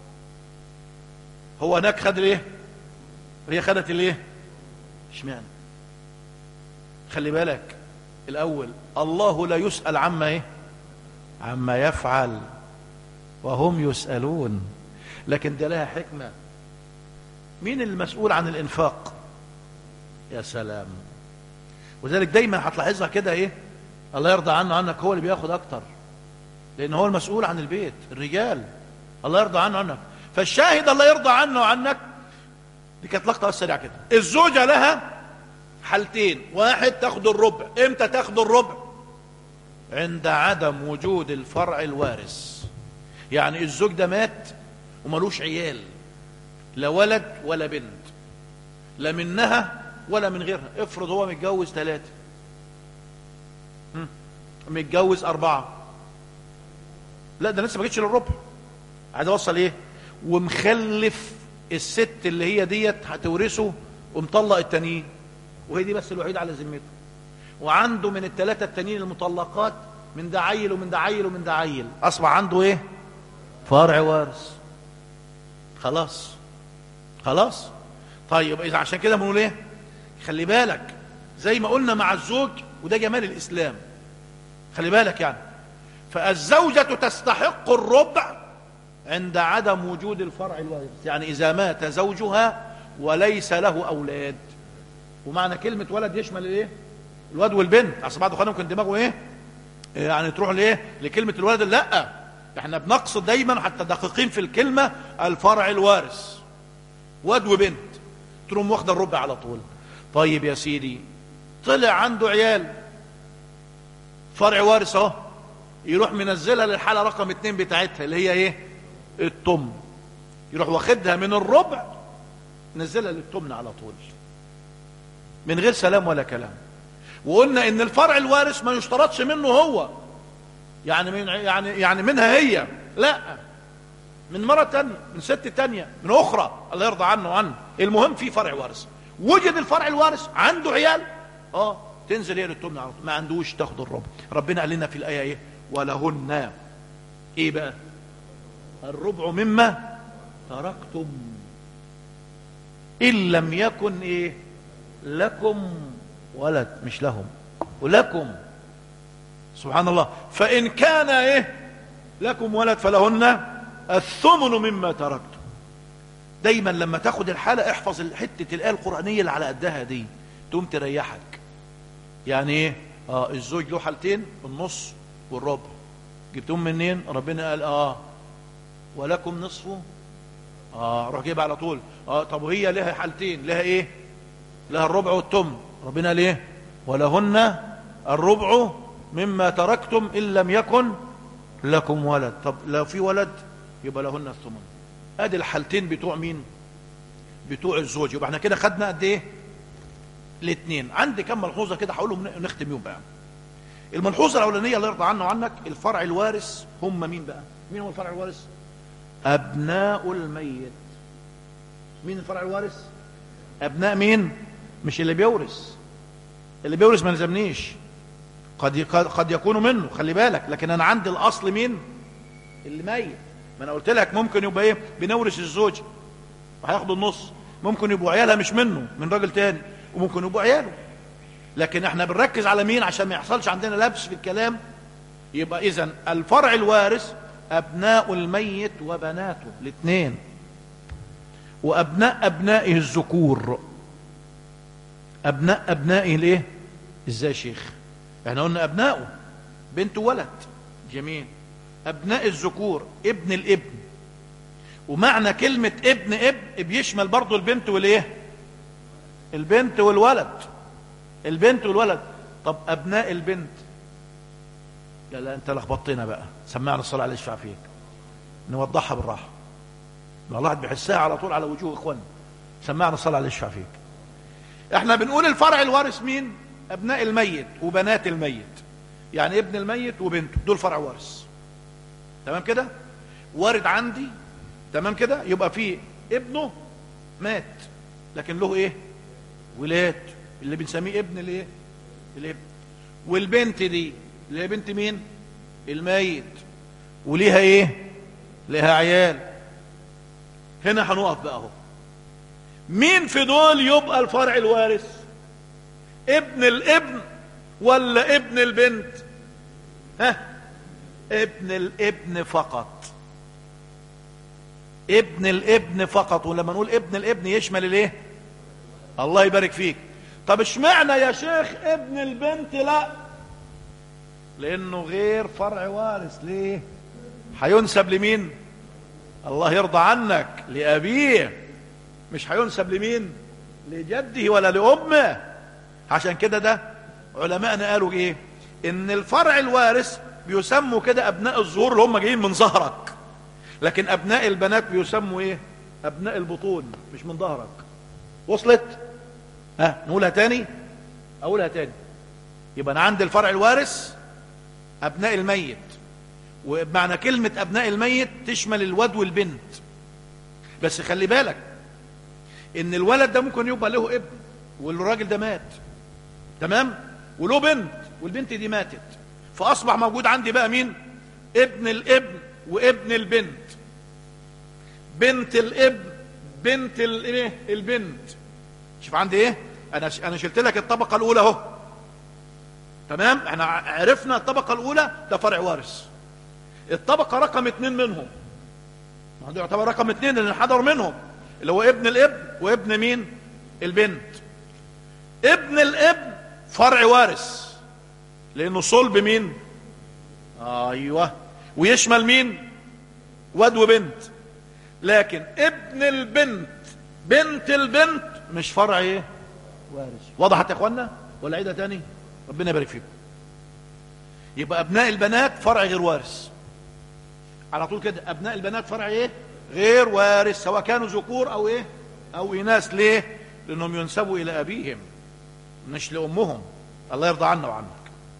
هو هناك خد الايه هي خدت الايه اشمعنى خلي بالك الاول الله لا يسال عما ايه عما يفعل وهم يسالون لكن ده لها حكمه مين المسؤول عن الانفاق يا سلام وذلك دايما هتلاحظها كده ايه الله يرضى عنه عنك هو اللي بياخد اكتر لان هو المسؤول عن البيت الرجال الله يرضى عنه عنك فالشاهد الله يرضى عنه وعنك دي كانت لقطه سريعه كده الزوجه لها حالتين واحد تاخد الربع امتى تاخد الربع عند عدم وجود الفرع الوارث يعني الزوج ده مات وملوش عيال لا ولد ولا بنت لا منها ولا من غيرها افرض هو متجوز ثلاثة متجوز أربعة لا ده لسه ما جتش للربع عايز اوصل ايه ومخلف الست اللي هي ديت هتورثه ومطلق التانيين وهي دي بس الوحيده على ذمته وعنده من الثلاثه التانيين المطلقات من ده عيل ومن ده عيل ومن ده عيل اصبح عنده ايه فرع وارث خلاص خلاص طيب اذا عشان كده بنقول ايه خلي بالك زي ما قلنا مع الزوج وده جمال الاسلام خلي بالك يعني فالزوجة تستحق الربع عند عدم وجود الفرع الوارث يعني إذا مات زوجها وليس له أولاد ومعنى كلمة ولد يشمل الايه الواد والبنت اصل بعض اخواننا ممكن دماغه ايه يعني تروح لايه لكلمة الولد لا احنا بنقصد دايما حتى دقيقين في الكلمة الفرع الوارث واد وبنت تروم واخده الربع على طول طيب يا سيدي طلع عنده عيال فرع وارث اهو يروح منزلها للحاله رقم اتنين بتاعتها اللي هي ايه التم يروح واخدها من الربع نزلها للتمن على طول من غير سلام ولا كلام وقلنا ان الفرع الوارث ما يشترطش منه هو يعني من يعني يعني منها هي لا من مرة تانية من ست تانية من أخرى الله يرضى عنه وعنه المهم في فرع وارث وجد الفرع الوارث عنده عيال اه تنزل هي للتمن على طول ما عندوش تاخد الربع ربنا قال لنا في الآية ايه ولهن ايه بقى الربع مما تركتم إن لم يكن ايه لكم ولد مش لهم ولكم سبحان الله فإن كان ايه لكم ولد فلهن الثمن مما تركتم دايما لما تاخد الحالة احفظ حتة الآية القرآنية اللي على قدها دي تقوم تريحك يعني ايه اه الزوج له حالتين النص والربع جبتهم منين ربنا قال اه ولكم نصفه اه روح جايب على طول اه طب وهي لها حالتين لها ايه لها الربع والتمن ربنا قال ايه ولهن الربع مما تركتم ان لم يكن لكم ولد طب لو في ولد يبقى لهن الثمن ادي الحالتين بتوع مين بتوع الزوج يبقى احنا كده خدنا قد ايه الاثنين عندي كم ملحوظه كده هقولهم ونختم يوم بقى الملحوظه الاولانيه الله يرضى عنه وعنك الفرع الوارث هم مين بقى مين هو الفرع الوارث ابناء الميت مين الفرع الوارث ابناء مين مش اللي بيورث اللي بيورث ما يلزمنيش قد قد يكون منه خلي بالك لكن انا عندي الاصل مين اللي ميت ما انا قلت لك ممكن يبقى ايه بنورث الزوج وهياخدوا النص ممكن يبقوا عيالها مش منه من راجل تاني وممكن يبقوا عياله لكن احنا بنركز على مين عشان ما يحصلش عندنا لبس في الكلام يبقى اذا الفرع الوارث ابناء الميت وبناته الاثنين وابناء ابنائه الذكور ابناء ابنائه الايه ازاي يا شيخ احنا قلنا ابنائه بنت وولد جميل ابناء الذكور ابن الابن ومعنى كلمة ابن ابن بيشمل برضو البنت والايه البنت والولد البنت والولد طب ابناء البنت لا لا انت لخبطتنا بقى سمعنا الصلاة على يشفع فيك نوضحها بالراحة ما الواحد بيحسها على طول على وجوه اخواننا سمعنا الصلاة على يشفع فيك احنا بنقول الفرع الوارث مين ابناء الميت وبنات الميت يعني ابن الميت وبنته دول فرع وارث تمام كده وارد عندي تمام كده يبقى في ابنه مات لكن له ايه ولاد اللي بنسميه ابن الايه الابن والبنت دي اللي هي بنت مين الميت وليها ايه لها عيال هنا هنقف بقى اهو مين في دول يبقى الفرع الوارث ابن الابن ولا ابن البنت ها ابن الابن فقط ابن الابن فقط ولما نقول ابن الابن يشمل الايه الله يبارك فيك طب اشمعنى يا شيخ ابن البنت لا لانه غير فرع وارث ليه هينسب لمين الله يرضى عنك لابيه مش هينسب لمين لجده ولا لامه عشان كده ده علماءنا قالوا ايه ان الفرع الوارث بيسموا كده ابناء الظهور اللي هم جايين من ظهرك لكن ابناء البنات بيسموا ايه ابناء البطون مش من ظهرك وصلت ها نقولها تاني اقولها تاني يبقى انا عندي الفرع الوارث ابناء الميت ومعنى كلمة ابناء الميت تشمل الواد والبنت بس خلي بالك ان الولد ده ممكن يبقى له ابن والراجل ده مات تمام وله بنت والبنت دي ماتت فاصبح موجود عندي بقى مين ابن الابن وابن البنت بنت الابن بنت الايه البنت شوف عندي ايه انا انا شلت لك الطبقه الاولى اهو تمام احنا عرفنا الطبقه الاولى ده فرع وارث الطبقه رقم اتنين منهم ما ده يعتبر رقم اتنين اللي انحدر منهم اللي هو ابن الابن وابن مين البنت ابن الابن فرع وارث لانه صلب مين ايوه ويشمل مين واد وبنت لكن ابن البنت بنت البنت مش فرع ايه وارث وضحت يا اخوانا ولا عيدها تاني ربنا يبارك فيكم يبقى ابناء البنات فرع غير وارث على طول كده ابناء البنات فرع ايه غير وارث سواء كانوا ذكور او ايه او اناث ليه لانهم ينسبوا الى ابيهم مش لامهم الله يرضى عنا وعنك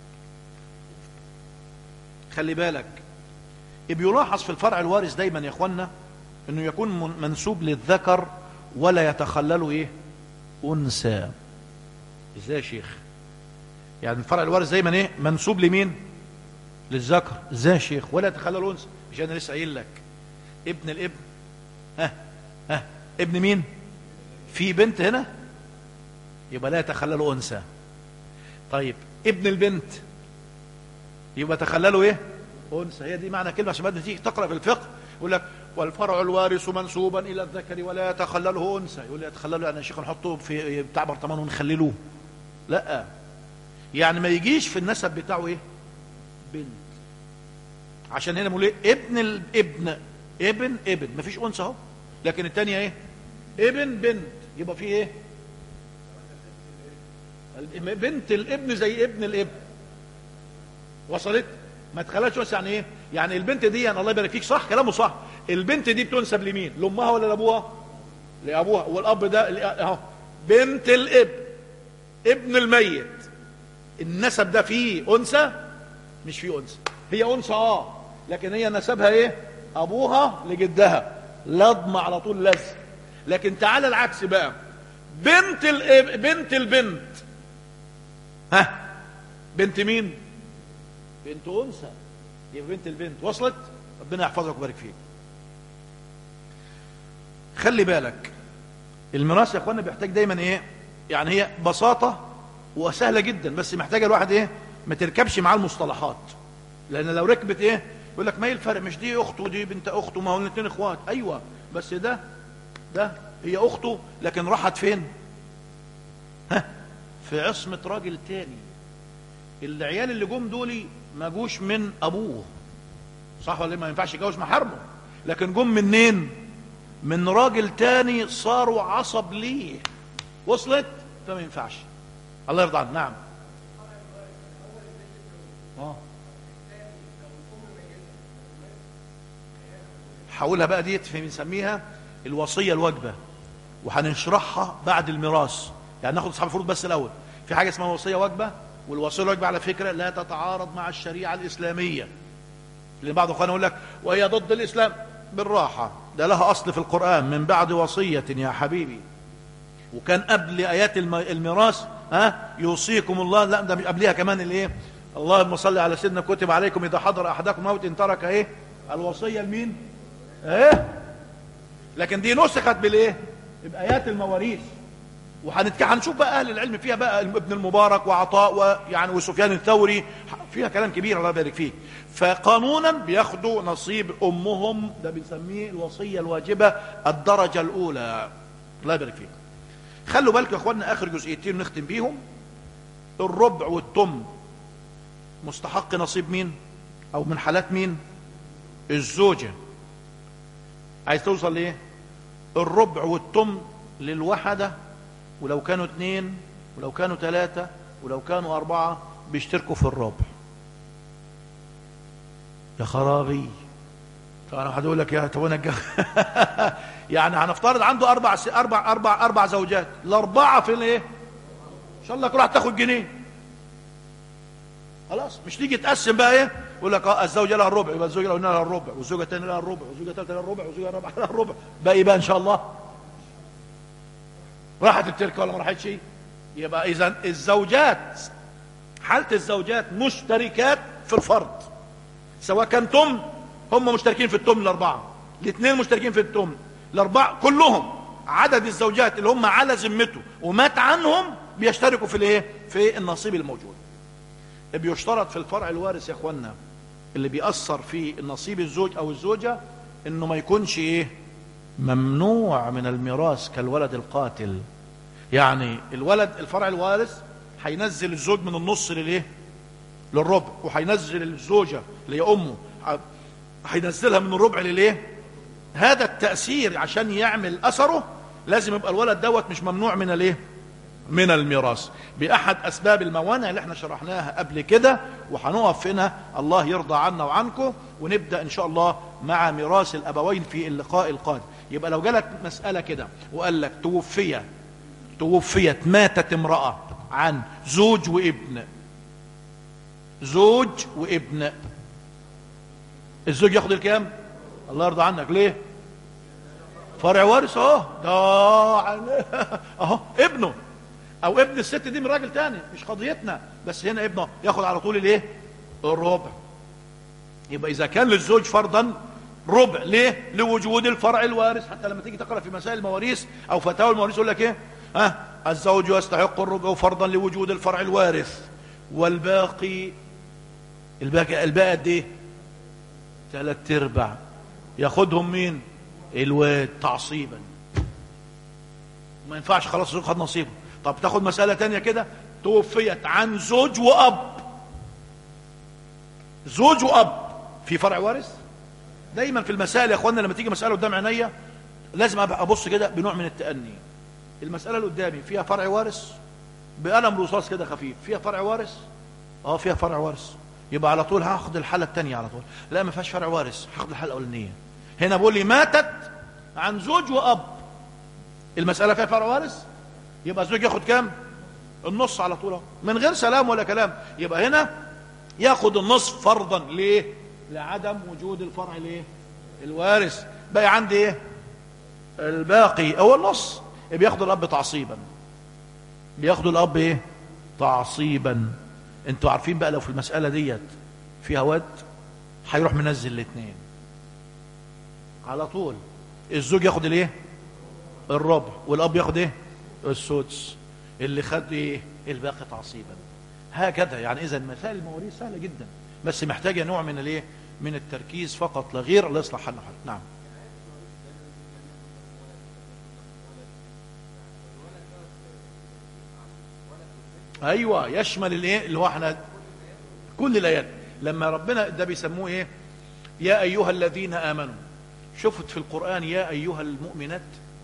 خلي بالك بيلاحظ في الفرع الوارث دايما يا اخوانا انه يكون من- منسوب للذكر ولا يتخلله ايه انثى ازاي يا شيخ يعني الفرع الوارث دايما ايه منسوب لمين للذكر ازاي يا شيخ ولا يتخلله انثى مش انا لسه قايل لك ابن الابن ها ها ابن مين في بنت هنا يبقى لا يتخلله انثى طيب ابن البنت يبقى تخلله ايه انثى هي دي معنى كلمه عشان بعد ما تيجي تقرا في الفقه يقول لك والفرع الوارث منسوبا الى الذكر ولا يتخلله انثى يقول لي يتخلله يعني يا شيخ نحطه في بتاع برطمان ونخللوه لا يعني ما يجيش في النسب بتاعه ايه بنت عشان هنا بنقول ايه ابن الابن ابن ابن مفيش انثى اهو لكن الثانيه ايه ابن بنت يبقى في ايه بنت الابن زي ابن الابن وصلت ما تخليش بس يعني ايه يعني البنت دي يعني الله يبارك فيك صح كلامه صح البنت دي بتنسب لمين لامها ولا لابوها لابوها والاب ده ل- اهو بنت الابن ابن الميت النسب ده فيه انثى مش فيه انثى هي انثى اه لكن هي نسبها ايه ابوها لجدها لضم على طول لزق لكن تعالى العكس بقى بنت الاب بنت البنت ها بنت مين بنت انثى يبقى بنت البنت وصلت ربنا يحفظك ويبارك فيك خلي بالك الميراث يا اخوانا بيحتاج دايما ايه يعني هي بساطه وسهله جدا بس محتاجه الواحد ايه ما تركبش معاه المصطلحات لان لو ركبت ايه يقول لك ما ايه الفرق مش دي اخته ودي بنت اخته ما هو الاثنين اخوات ايوه بس ده ده هي اخته لكن راحت فين ها في عصمه راجل تاني العيال اللي جم دول ما جوش من ابوه صح ولا إيه؟ ما ينفعش يتجوز محارمه لكن جم منين من راجل تاني صاروا عصب ليه وصلت فما ينفعش الله يرضى عنه نعم اه حولها بقى ديت في بنسميها الوصيه الواجبه وهنشرحها بعد الميراث يعني ناخد اصحاب الفروض بس الاول في حاجه اسمها وصيه واجبه والوصيه الواجبه على فكره لا تتعارض مع الشريعه الاسلاميه لان بعض اخواننا يقول لك وهي ضد الاسلام بالراحه ده لها اصل في القران من بعد وصيه يا حبيبي وكان قبل ايات الم- الميراث ها يوصيكم الله لا ده مش قبلها كمان الايه اللهم صل على سيدنا كتب عليكم اذا حضر احدكم موت ان ترك ايه الوصيه لمين ايه لكن دي نسخت بالايه بايات المواريث وهنتك هنشوف بقى اهل العلم فيها بقى ابن المبارك وعطاء ويعني وسفيان الثوري فيها كلام كبير الله يبارك فيك فقانونا بياخدوا نصيب امهم ده بنسميه الوصيه الواجبه الدرجه الاولى الله يبارك فيك خلوا بالكم يا اخوانا اخر جزئيتين نختم بيهم الربع والتم مستحق نصيب مين او من حالات مين الزوجه عايز توصل لايه الربع والتم للوحده ولو كانوا اثنين ولو كانوا ثلاثه ولو كانوا اربعه بيشتركوا في الربع يا خرابي طب انا هقول لك يا طب انا الج- يعني هنفترض عنده اربع س... اربع اربع اربع زوجات الاربعه في الايه ان شاء الله كل واحد تاخد جنيه خلاص مش تيجي تقسم بقى ايه يقول لك اه الزوجه لها الربع يبقى الزوجه الاولانيه لها الربع والزوجه الثانيه لها الربع والزوجه الثالثه لها الربع والزوجه الرابعه لها الربع باقي بقى ان شاء الله راحت التركه ولا ما راحتش يبقى اذا الزوجات حاله الزوجات مشتركات في الفرض سواء كان تم هم مشتركين في التم الاربعه الاثنين مشتركين في التم الاربعه كلهم عدد الزوجات اللي هم على ذمته ومات عنهم بيشتركوا في الايه في النصيب الموجود بيشترط في الفرع الوارث يا اخوانا اللي بيأثر في نصيب الزوج او الزوجه انه ما يكونش ايه ممنوع من الميراث كالولد القاتل يعني الولد الفرع الوارث هينزل الزوج من النص للايه للربع وهينزل الزوجه اللي هي امه ه- هينزلها من الربع للايه هذا التاثير عشان يعمل اثره لازم يبقى الولد دوت مش ممنوع من الايه من الميراث باحد اسباب الموانع اللي احنا شرحناها قبل كده وهنقف هنا الله يرضى عنا وعنكم ونبدا ان شاء الله مع ميراث الابوين في اللقاء القادم يبقى لو جالك مساله كده وقال لك توفي توفيت ماتت امراه عن زوج وابن زوج وابن الزوج ياخد الكام الله يرضى عنك ليه فرع وارث اهو ده عن- اهو ابنه او ابن الست دي من راجل تاني مش قضيتنا بس هنا ابنه ياخد على طول الايه الربع يبقى اذا كان للزوج فرضا ربع ليه لوجود الفرع الوارث حتى لما تيجي تقرا في مسائل المواريث او فتاوى المواريث يقول لك ايه ها الزوج يستحق الربع فرضا لوجود الفرع الوارث والباقي الباقي الباقي قد ايه ثلاث ارباع ياخدهم مين الواد تعصيبا ما ينفعش خلاص الزوج خد نصيبه طب تاخد مسألة تانية كده توفيت عن زوج وأب زوج وأب في فرع وارث دايما في المسائل يا اخوانا لما تيجي مسألة قدام عينيا لازم أبقى ابص كده بنوع من التأني المسألة اللي قدامي فيها فرع وارث بقلم رصاص كده خفيف فيها فرع وارث اه فيها فرع وارث يبقى على طول هاخد الحالة التانية على طول لا ما فيهاش فرع وارث هاخد الحالة الأولانية هنا بقول لي ماتت عن زوج وأب المسألة فيها فرع وارث يبقى الزوج ياخد كام النص على طول أهو. من غير سلام ولا كلام يبقى هنا ياخد النصف فرضا ليه لعدم وجود الفرع ليه الوارث بقى عندي ايه الباقي هو النص بياخد الاب تعصيبا بياخد الاب ايه تعصيبا انتوا عارفين بقى لو في المسألة ديت فيها واد هيروح منزل الاثنين على طول الزوج ياخد الايه الربع والاب ياخد ايه السدس اللي خد ايه الباقي تعصيبا هكذا يعني اذا مسائل المواريث سهله جدا بس محتاجه نوع من الايه من التركيز فقط لا غير لاصلاح حل حل نعم ايوه يشمل الايه اللي هو احنا كل الايات لما ربنا ده بيسموه ايه يا ايها الذين امنوا شفت في القران يا ايها المؤمنات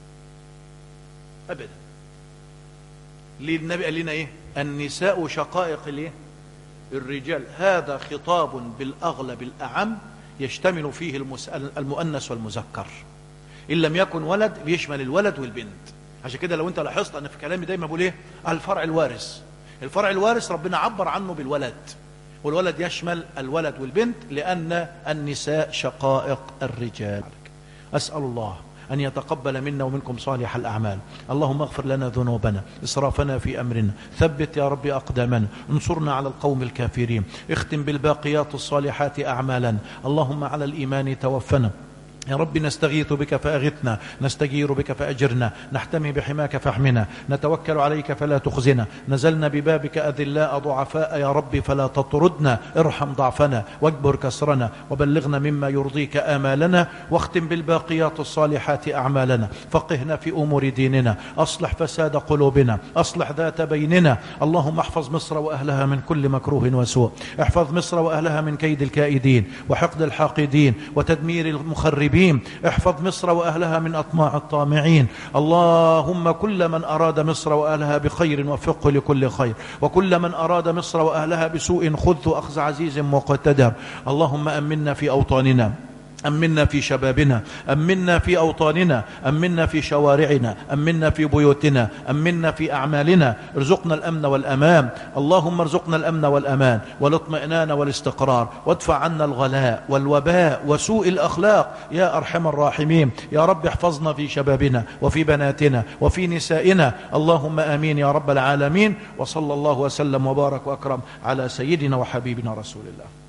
ابدا ليه النبي قال لنا ايه النساء شقائق الايه الرجال هذا خطاب بالاغلب الاعم يشتمل فيه المس- المؤنث والمذكر ان لم يكن ولد بيشمل الولد والبنت عشان كده لو انت لاحظت ان في كلامي دايما بقول ايه الفرع الوارث الفرع الوارث ربنا عبر عنه بالولد والولد يشمل الولد والبنت لان النساء شقائق الرجال اسال الله أن يتقبل منا ومنكم صالح الأعمال اللهم اغفر لنا ذنوبنا إسرافنا في أمرنا ثبت يا رب أقدامنا انصرنا على القوم الكافرين اختم بالباقيات الصالحات أعمالا اللهم على الإيمان توفنا يا رب نستغيث بك فأغثنا نستجير بك فأجرنا نحتمي بحماك فاحمنا نتوكل عليك فلا تخزنا نزلنا ببابك أذلاء ضعفاء يا رب فلا تطردنا ارحم ضعفنا واجبر كسرنا وبلغنا مما يرضيك آمالنا واختم بالباقيات الصالحات أعمالنا فقهنا في أمور ديننا أصلح فساد قلوبنا أصلح ذات بيننا اللهم احفظ مصر وأهلها من كل مكروه وسوء احفظ مصر وأهلها من كيد الكائدين وحقد الحاقدين وتدمير المخربين احفظ مصر وأهلها من أطماع الطامعين اللهم كل من أراد مصر وأهلها بخير وفقه لكل خير وكل من أراد مصر وأهلها بسوء خذه أخذ عزيز مقتدر اللهم أمنا في أوطاننا أمنا في شبابنا أمنا في أوطاننا أمنا في شوارعنا أمنا في بيوتنا أمنا في أعمالنا ارزقنا الأمن والأمان اللهم ارزقنا الأمن والأمان والاطمئنان والاستقرار وادفع عنا الغلاء والوباء وسوء الأخلاق يا أرحم الراحمين يا رب احفظنا في شبابنا وفي بناتنا وفي نسائنا اللهم آمين يا رب العالمين وصلى الله وسلم وبارك وأكرم على سيدنا وحبيبنا رسول الله